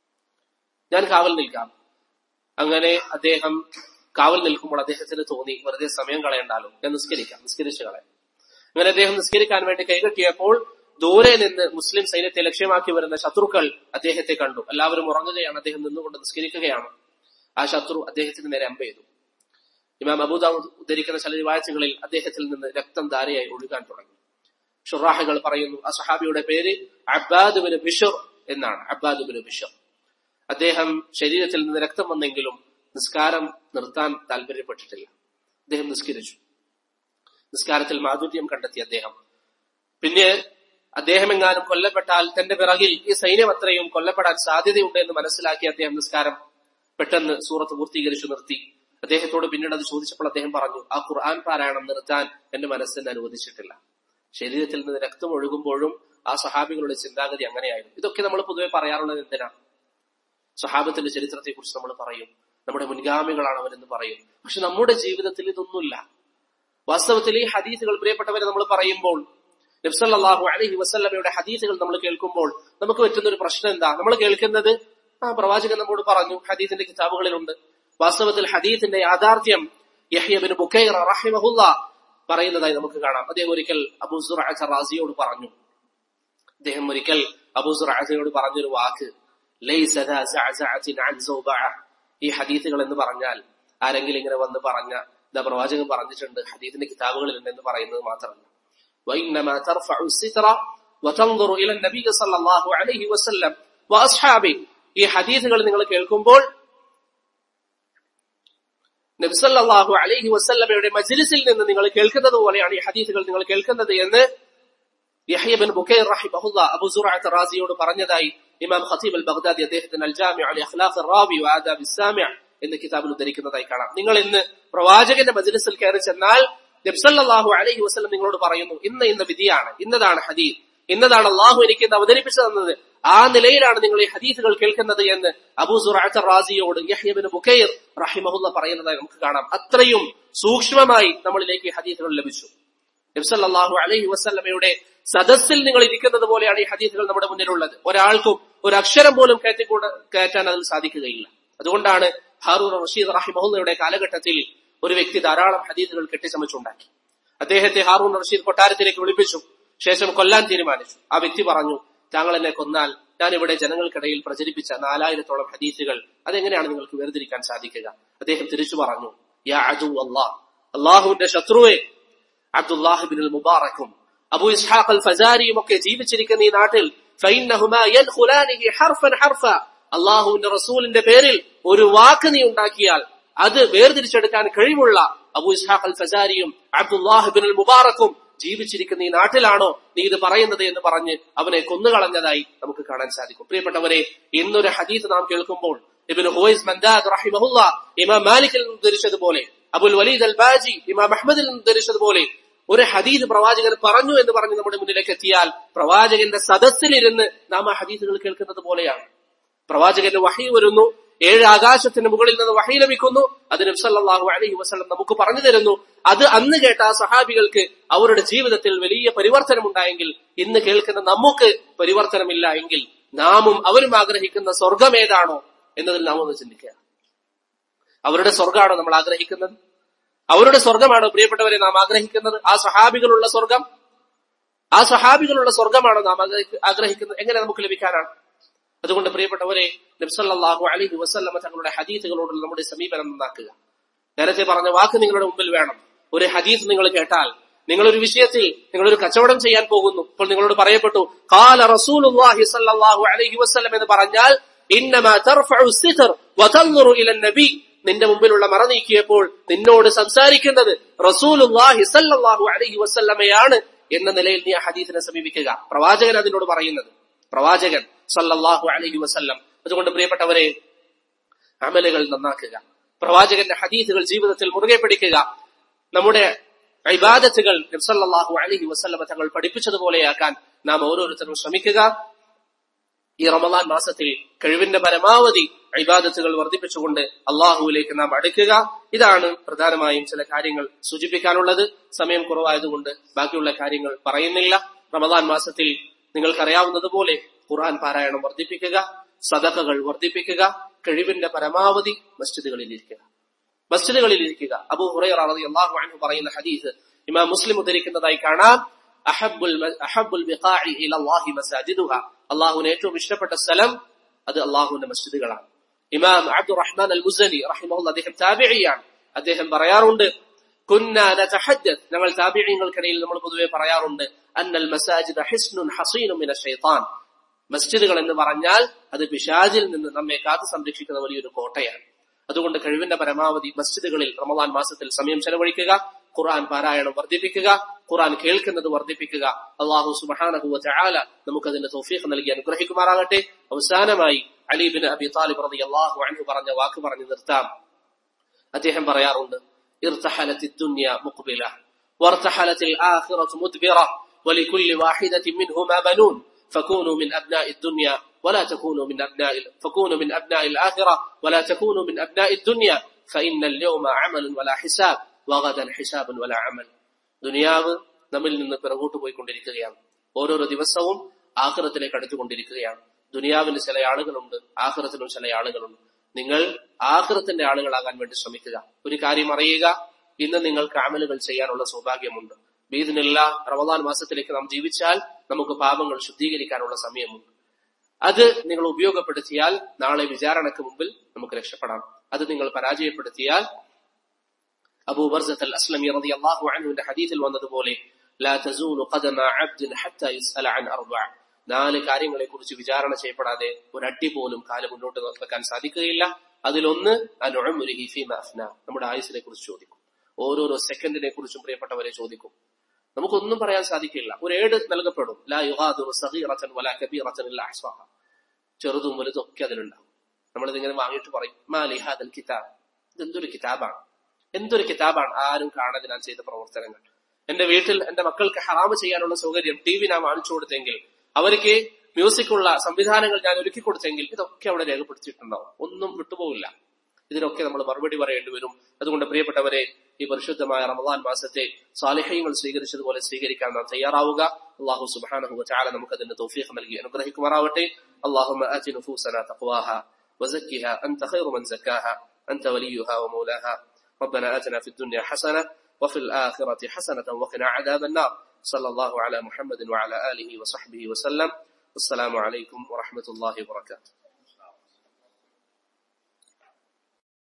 ഞാൻ കാവൽ നിൽക്കാം അങ്ങനെ അദ്ദേഹം കാവൽ നിൽക്കുമ്പോൾ അദ്ദേഹത്തിന് തോന്നി വെറുതെ സമയം കളയണ്ടാലോ ഞാൻ നിസ്കരിക്കാം നിസ്കരിച്ചു കളയാം അങ്ങനെ അദ്ദേഹം നിസ്കരിക്കാൻ വേണ്ടി കൈകെട്ടിയപ്പോൾ ദൂരെ നിന്ന് മുസ്ലിം സൈന്യത്തെ ലക്ഷ്യമാക്കി വരുന്ന ശത്രുക്കൾ അദ്ദേഹത്തെ കണ്ടു എല്ലാവരും ഉറങ്ങുകയാണ് അദ്ദേഹം നിന്നുകൊണ്ട് നിസ്കരിക്കുകയാണ് ആ ശത്രു അദ്ദേഹത്തിന് നേരെ അമ്പ ചെയ്തു ഇമാം അബൂദാവൂദ് ഉദ്ധരിക്കുന്ന ചില റിവായത്തുകളിൽ അദ്ദേഹത്തിൽ നിന്ന് രക്തം ധാരയായി ഒഴുകാൻ തുടങ്ങി ഷുറാഹുകൾ പറയുന്നു ആ സഹാബിയുടെ പേര് അബ്ബാദ് ബിൻ ബിഷർ എന്നാണ് അബ്ബാദ് ബിൻ ബിഷർ അദ്ദേഹം ശരീരത്തിൽ നിന്ന് രക്തം വന്നെങ്കിലും നിസ്കാരം നിർത്താൻ താല്പര്യപ്പെട്ടിട്ടില്ല അദ്ദേഹം നിസ്കരിച്ചു നിസ്കാരത്തിൽ മാധുര്യം കണ്ടെത്തി അദ്ദേഹം പിന്നെ അദ്ദേഹം എങ്ങാനും കൊല്ലപ്പെട്ടാൽ തന്റെ പിറകിൽ ഈ സൈന്യം അത്രയും കൊല്ലപ്പെടാൻ സാധ്യതയുണ്ട് എന്ന് മനസ്സിലാക്കി അദ്ദേഹം നിസ്കാരം പെട്ടെന്ന് സൂറത്ത് പൂർത്തീകരിച്ചു നിർത്തി അദ്ദേഹത്തോട് പിന്നീട് അത് ചോദിച്ചപ്പോൾ അദ്ദേഹം പറഞ്ഞു ആ ഖുർആൻ പാരായണം നിർത്താൻ എന്റെ മനസ്സിന് അനുവദിച്ചിട്ടില്ല ശരീരത്തിൽ നിന്ന് രക്തം ഒഴുകുമ്പോഴും ആ സഹാബികളുടെ ചിന്താഗതി അങ്ങനെയായിരുന്നു ഇതൊക്കെ നമ്മൾ പൊതുവെ പറയാറുള്ളത് എന്തിനാ സഹാബത്തിന്റെ ചരിത്രത്തെ കുറിച്ച് നമ്മൾ പറയും നമ്മുടെ മുൻഗാമികളാണ് അവരെന്ന് പറയും പക്ഷെ നമ്മുടെ ജീവിതത്തിൽ ഇതൊന്നുമില്ല വാസ്തവത്തിൽ ഈ ഹദീസുകൾ പ്രിയപ്പെട്ടവരെ നമ്മൾ പറയുമ്പോൾ നബ്സല്ലാഹു അലഹി വസ്ല്ലമയുടെ ഹദീസുകൾ നമ്മൾ കേൾക്കുമ്പോൾ നമുക്ക് പറ്റുന്ന ഒരു പ്രശ്നം എന്താ നമ്മൾ കേൾക്കുന്നത് ആ പ്രവാചകൻ നമ്മോട് പറഞ്ഞു ഹദീസിന്റെ കിതാബുകളിലുണ്ട് വാസ്തവത്തിൽ ഹദീസിന്റെ യാഥാർത്ഥ്യം യഹ്യബിൻ ബുക്കൈർ റഹിമഹുല്ല പറയുന്നതായി നമുക്ക് കാണാം അദ്ദേഹം ഒരിക്കൽ അബൂസുർ റാസിയോട് പറഞ്ഞു അദ്ദേഹം ഒരിക്കൽ അബൂസുർ റാസിയോട് പറഞ്ഞൊരു വാക്ക് ലൈസ ذا زعزعة عن زوبعة. ഈ ഹദീസുകൾ എന്ന് പറഞ്ഞാൽ ആരെങ്കിലും ഇങ്ങനെ വന്ന് പറഞ്ഞ ഇതാ പ്രവാചകൻ പറഞ്ഞിട്ടുണ്ട് ഹദീസിന്റെ കിതാബുകളിലുണ്ട് എന്ന് പറയുന്നത് മാത്രമല്ല وإنما ترفع الستر وتنظر إلى النبي صلى الله عليه وسلم وأصحابه ഈ ഹദീസുകൾ നിങ്ങൾ കേൾക്കുമ്പോൾ നബ്സല്ലാഹു അലൈഹി വസല്ലമയുടെ മജ്ലിസിൽ നിന്ന് നിങ്ങൾ കേൾക്കുന്നത് പോലെയാണ് ഈ ഹദീസുകൾ നിങ്ങൾ കേൾക്കുന്നത് എന്ന് യഹ്യബിൻ ബുക്കൈർ റഹിമഹുല്ല അബു സുറഅത്ത് റാസിയോട് പറഞ്ഞതായി ഇമാം ഖതീബ് അൽ ബഗ്ദാദി അദ്ദേഹത്തിന് അൽ ജാമി അലി അഖ്ലാഖ് റാവി വആദാബ് ഇസ്സാമി എന്ന കിതാബിൽ ഉദ്ധരിക്കുന്നതായി കാണാം നിങ്ങൾ ഇന്ന് പ്രവാചകന്റെ മജ്ലിസിൽ കയറി ചെന്നാൽ നബ്സല്ലാഹു അലൈഹി വസല്ലം നിങ്ങളോട് പറയുന്നു ഇന്ന് ഇന്ന വിധിയാണ് ഇന്നതാണ് ഹദീസ് ഇന്നതാണ് അള്ളാഹു എനിക്ക് ഇന്ന് അവതരിപ്പിച്ചു തന്നത് ആ നിലയിലാണ് നിങ്ങൾ ഈ ഹദീസുകൾ കേൾക്കുന്നത് എന്ന് അബൂ സുറഅത്ത് റാസിയോട് യഹ്യബിൻ ബുക്കൈർ റഹിമഹുല്ല പറയുന്നതായി നമുക്ക് കാണാം അത്രയും സൂക്ഷ്മമായി നമ്മളിലേക്ക് ഈ ഹദീസുകൾ ലഭിച്ചു നബ്സല്ലാഹു അലൈഹി വസല്ലമയുടെ സദസ്സിൽ നിങ്ങൾ ഇരിക്കുന്നത് പോലെയാണ് ഈ ഹദീസുകൾ നമ്മുടെ മുന്നിലുള്ളത് ഒരാൾക്കും ഒരു അക്ഷരം പോലും കയറ്റിക്കൂട കയറ്റാൻ അതിൽ സാധിക്കുകയില്ല അതുകൊണ്ടാണ് ഹാറൂർ റഷീദ് റഹിമഹുല്ലയുടെ കാലഘട്ടത്തിൽ ഒരു വ്യക്തി ധാരാളം ഹദീസുകൾ കെട്ടിച്ചമച്ചുണ്ടാക്കി അദ്ദേഹത്തെ ഹാറൂൺ റഷീദ് കൊട്ടാരത്തിലേക്ക് വിളിപ്പിച്ചു ശേഷം കൊല്ലാൻ തീരുമാനിച്ചു ആ വ്യക്തി പറഞ്ഞു താങ്കൾ എന്നെ കൊന്നാൽ ഞാൻ ഇവിടെ ജനങ്ങൾക്കിടയിൽ പ്രചരിപ്പിച്ച നാലായിരത്തോളം ഹദീസുകൾ അതെങ്ങനെയാണ് നിങ്ങൾക്ക് വേർതിരിക്കാൻ സാധിക്കുക അദ്ദേഹം തിരിച്ചു പറഞ്ഞു യാ അജു അള്ളാഹ് അള്ളാഹുവിന്റെ ശത്രുവെ അബ്ദുല്ലാഹിബിൻ മുബാറക്കും അബു ഇസ്ഹാഖ് അൽ ഫസാരിയും ഒക്കെ ജീവിച്ചിരിക്കുന്ന ഈ നാട്ടിൽ ഫൈന്നഹുമാ യദ്ഖുലാനിഹി ഹർഫൻ ഹർഫ അള്ളാഹുവിന്റെ റസൂലിന്റെ പേരിൽ ഒരു വാക്ക് നീ ഉണ്ടാക്കിയാൽ അത് വേർതിരിച്ചെടുക്കാൻ കഴിവുള്ള അബു ഇസ്ഹാഖ് അൽ ഫസാരിയും അബ്ദുല്ലാഹിബിൻ മുബാറക്കും ജീവിച്ചിരിക്കുന്ന ഈ നാട്ടിലാണോ നീ ഇത് പറയുന്നത് എന്ന് പറഞ്ഞ് അവനെ കൊന്നുകളഞ്ഞതായി നമുക്ക് കാണാൻ സാധിക്കും പ്രിയപ്പെട്ടവരെ ഇന്നൊരു ഹദീസ് നാം കേൾക്കുമ്പോൾ ഇബിൻ ഹുവൈസ് മന്ദാദ് റഹിമഹുല്ല ഇമാം മാലിക്കിൽ നിന്ന് ധരിച്ചതുപോലെ അബുൽ വലീദ് അൽ ബാജി ഇമാം അഹമ്മദിൽ നിന്ന് ധരിച്ചതുപോലെ ഒരു ഹദീസ് പ്രവാചകൻ പറഞ്ഞു എന്ന് പറഞ്ഞ് നമ്മുടെ മുന്നിലേക്ക് എത്തിയാൽ പ്രവാചകന്റെ സദസ്സിലിരുന്ന് നാം ആ ഹദീസുകൾ കേൾക്കുന്നത് പോലെയാണ് പ്രവാചകന്റെ വഹി വരുന്നു ഏഴ് ആകാശത്തിന് മുകളിൽ നിന്ന് വഹി ലഭിക്കുന്നു അത് നബ്സല്ലാഹു അലൈഹി വസ്ലം നമുക്ക് പറഞ്ഞു തരുന്നു അത് അന്ന് കേട്ട ആ സഹാബികൾക്ക് അവരുടെ ജീവിതത്തിൽ വലിയ പരിവർത്തനം ഉണ്ടായെങ്കിൽ ഇന്ന് കേൾക്കുന്ന നമുക്ക് പരിവർത്തനമില്ല എങ്കിൽ നാമും അവരും ആഗ്രഹിക്കുന്ന സ്വർഗം ഏതാണോ എന്നതിൽ നാം ഒന്ന് ചിന്തിക്കുക അവരുടെ സ്വർഗമാണോ നമ്മൾ ആഗ്രഹിക്കുന്നത് അവരുടെ സ്വർഗമാണോ പ്രിയപ്പെട്ടവരെ നാം ആഗ്രഹിക്കുന്നത് ആ സഹാബികളുള്ള സ്വർഗം ആ സഹാബികളുള്ള സ്വർഗമാണോ നാം ആഗ്രഹി- ആഗ്രഹിക്കുന്നത് എങ്ങനെ നമുക്ക് ലഭിക്കാനാണ് അതുകൊണ്ട് പ്രിയപ്പെട്ടവരെ നബ്സല്ലാഹു അലൈഹി വസല്ലമ തങ്ങളുടെ ഹദീസുകളോടുള്ള നമ്മുടെ സമീപനം നന്നാക്കുക നേരത്തെ പറഞ്ഞ വാക്ക് നിങ്ങളുടെ മുമ്പിൽ വേണം ഒരു ഹദീസ് നിങ്ങൾ കേട്ടാൽ നിങ്ങൾ ഒരു വിഷയത്തിൽ നിങ്ങൾ ഒരു കച്ചവടം ചെയ്യാൻ പോകുന്നു ഇപ്പോൾ നിങ്ങളോട് പറയപ്പെട്ടു കാല റസൂലുള്ളാഹി സ്വല്ലല്ലാഹു അലൈഹി വസല്ലം എന്ന് പറഞ്ഞാൽ ഇന്നമാ തർഫഉ സിത്ർ വതൻദുറു ഇല നബി നിന്റെ മുമ്പിലുള്ള മറ നീക്കിയപ്പോൾ നിന്നോട് സംസാരിക്കേണ്ടത് റസൂലുള്ളാഹി സ്വല്ലല്ലാഹു അലൈഹി വസല്ലമയാണ് എന്ന നിലയിൽ നീ ആ ഹദീസിനെ സമീപിക്കുക പ്രവാചകൻ അതിനോട് പറയുന്നത് പ്രവാചകൻ സല്ലല്ലാഹു അലൈഹി വസല്ലം അതുകൊണ്ട് പ്രിയപ്പെട്ടവരെ അമലുകൾ നന്നാക്കുക പ്രവാചകന്റെ ഹദീസുകൾ ജീവിതത്തിൽ മുറുകെ പിടിക്കുക നമ്മുടെ ഇബാദത്തുകൾ നബ്സല്ലാഹു അലഹി വസ്ല്ലമ തങ്ങൾ പഠിപ്പിച്ചതുപോലെയാക്കാൻ നാം ഓരോരുത്തരും ശ്രമിക്കുക ഈ റമദാൻ മാസത്തിൽ കഴിവിന്റെ പരമാവധി ഇബാദത്തുകൾ വർദ്ധിപ്പിച്ചുകൊണ്ട് അള്ളാഹുവിലേക്ക് നാം അടുക്കുക ഇതാണ് പ്രധാനമായും ചില കാര്യങ്ങൾ സൂചിപ്പിക്കാനുള്ളത് സമയം കുറവായതുകൊണ്ട് ബാക്കിയുള്ള കാര്യങ്ങൾ പറയുന്നില്ല റമദാൻ മാസത്തിൽ നിങ്ങൾക്കറിയാവുന്നതുപോലെ ഖുർആൻ പാരായണം വർദ്ധിപ്പിക്കുക സദക്കകൾ വർദ്ധിപ്പിക്കുക കഴിവിന്റെ പരമാവധി മസ്ജിദുകളിൽ ഇരിക്കുക മസ്ജിദുകളിൽ ഇരിക്കുക അബൂ ഹുറൈറ റളിയല്ലാഹു അൻഹു പറയുന്ന ഹദീസ് ഇമാം മുസ്ലിം ഉദ്ധരിക്കുന്നതായി കാണാം അഹബ്ബുൽ മ- അഹബ്ബുൽ ബിഖാഇ ഇലല്ലാഹി മസാജിദുഹ അള്ളാഹുവിന് ഏറ്റവും ഇഷ്ടപ്പെട്ട സ്ഥലം അത് അള്ളാഹുവിന്റെ മസ്ജിദുകളാണ് ഇമാം അബ്ദുറഹ്മാൻ അൽ മുസലി റഹിമഹുല്ല അദ്ദേഹം താബിഇയാണ് അദ്ദേഹം പറയാറുണ്ട് കുന്ന നതഹദ്ദത്ത് ഞങ്ങൾ താബിഈങ്ങൾക്കിടയിൽ നമ്മൾ പൊതുവെ പറയാറുണ്ട് അന്നൽ മസാജിദ ഹിസ്നുൻ ഹസീനും മിന ശൈത്താൻ മസ്ജിദുകൾ എന്ന് പറഞ്ഞാൽ അത് പിശാജിൽ നിന്ന് നമ്മെ കാത്തു സംരക്ഷിക്കുന്ന വലിയൊരു കോട്ടയാണ് അതുകൊണ്ട് കഴിവിന്റെ പരമാവധി മസ്ജിദുകളിൽ റമദാൻ മാസത്തിൽ സമയം ചെലവഴിക്കുക ഖുർആൻ പാരായണം വർദ്ധിപ്പിക്കുക ഖുർആൻ കേൾക്കുന്നത് വർദ്ധിപ്പിക്കുക അള്ളാഹു സുബഹാനഹു ചാല നമുക്കതിന്റെ തൗഫീഖ് നൽകി അനുഗ്രഹിക്കുമാറാകട്ടെ അവസാനമായി അലീബിൻ അബി താലിബ് റതി അള്ളാഹു അൻഹു പറഞ്ഞ വാക്ക് പറഞ്ഞു നിർത്താം അദ്ദേഹം പറയാറുണ്ട് ارتحلت الدنيا مقبلة وارتحلت الآخرة مدبرة ولكل واحدة منهما بنون فكونوا من أبناء الدنيا ولا تكونوا من أبناء فكونوا من أبناء الآخرة ولا تكونوا من أبناء الدنيا فإن اليوم عمل ولا حساب وغدا حساب ولا عمل ദുനിയാവ് നമ്മിൽ നിന്ന് പിറകോട്ട് പോയിക്കൊണ്ടിരിക്കുകയാണ് ഓരോരോ ദിവസവും ആഹ്റത്തിലേക്ക് അടുത്തുകൊണ്ടിരിക്കുകയാണ് ദുനിയാവിന് ചില ആളുകളുണ്ട് ആഹ്റത്തിനും ചില ആളുകളുണ്ട് നിങ്ങൾ ആഹ്റത്തിന്റെ ആളുകളാകാൻ വേണ്ടി ശ്രമിക്കുക ഒരു കാര്യം അറിയുക ഇന്ന് നിങ്ങൾക്ക് അമലുകൾ ചെയ്യാനുള്ള സൗഭാഗ്യമുണ്ട് ബീദിനില്ല റമദാൻ മാസത്തിലേക്ക് നാം ജീവിച്ചാൽ നമുക്ക് പാപങ്ങൾ ശുദ്ധീകരിക്കാനുള്ള സമയമുണ്ട് അത് നിങ്ങൾ ഉപയോഗപ്പെടുത്തിയാൽ നാളെ വിചാരണക്ക് മുമ്പിൽ നമുക്ക് രക്ഷപ്പെടാം അത് നിങ്ങൾ പരാജയപ്പെടുത്തിയാൽ അബൂ ബർസത്ത് അൽ അസ്ലമി റളിയല്ലാഹു അൻഹുവിന്റെ ഹദീസിൽ വന്നതുപോലെ ലാ തസൂലു ഖദമ അബ്ദിൻ ഹത്താ യുസ്അല അൻ അർബഅ നാല് കാര്യങ്ങളെ കുറിച്ച് വിചാരണ ചെയ്യപ്പെടാതെ ഒരട്ടി പോലും കാല് മുന്നോട്ട് വെക്കാൻ സാധിക്കുകയില്ല അതിലൊന്ന് അനുഅമുരിഹി ഫീമ അഫ്ന നമ്മുടെ ആയുസിനെ കുറിച്ച് ചോദിക്കും ഓരോരോ സെക്കൻഡിനെ കുറിച്ചും പ്രിയപ്പെട്ടവരെ ചോദിക്കും നമുക്കൊന്നും പറയാൻ സാധിക്കില്ല ഒരു ഏട് നൽകപ്പെടും ലാ യുഗാദിറു സഗീറത്തൻ വലാ കബീറത്തൻ ഇല്ലാ അഹ്സാഹ ചെറുതും വലുതും ഒക്കെ അതിലുണ്ടാവും നമ്മളിതിങ്ങനെ വാങ്ങിയിട്ട് പറയും മാ ലിഹാദൽ കിതാബ് ഇതെന്തൊരു കിതാബാണ് എന്തൊരു കിതാബാണ് ആരും കാണാതെ ഞാൻ ചെയ്ത പ്രവർത്തനങ്ങൾ എന്റെ വീട്ടിൽ എന്റെ മക്കൾക്ക് ഹറാമ് ചെയ്യാനുള്ള സൗകര്യം ടി വി ഞാൻ വാങ്ങിച്ചു കൊടുത്തെങ്കിൽ അവർക്ക് മ്യൂസിക്കുള്ള സംവിധാനങ്ങൾ ഞാൻ ഒരുക്കി കൊടുത്തെങ്കിൽ ഇതൊക്കെ അവിടെ രേഖപ്പെടുത്തിയിട്ടുണ്ടാവും ഒന്നും വിട്ടുപോകില്ല ഇതിനൊക്കെ നമ്മൾ മറുപടി പറയേണ്ടി വരും അതുകൊണ്ട് പ്രിയപ്പെട്ടവരെ ഈ പരിശുദ്ധമായ റമദാൻ മാസത്തെ സാലിഹ്യങ്ങൾ സ്വീകരിച്ചതുപോലെ സ്വീകരിക്കാൻ നാം തയ്യാറാവുക അള്ളാഹു സുബാനഹു ചാല നമുക്ക് അതിന്റെ തൗഫീഖ് നൽകി അനുഗ്രഹിക്കുമാറാവട്ടെ اللهم آت نفوسنا تقواها وزكها أنت خير من زكاها أنت وليها ومولاها ربنا آتنا في الدنيا حسنة وفي الآخرة حسنة وقنا عذاب النار صلى الله على محمد وعلى آله وصحبه وسلم والسلام عليكم ورحمة الله وبركاته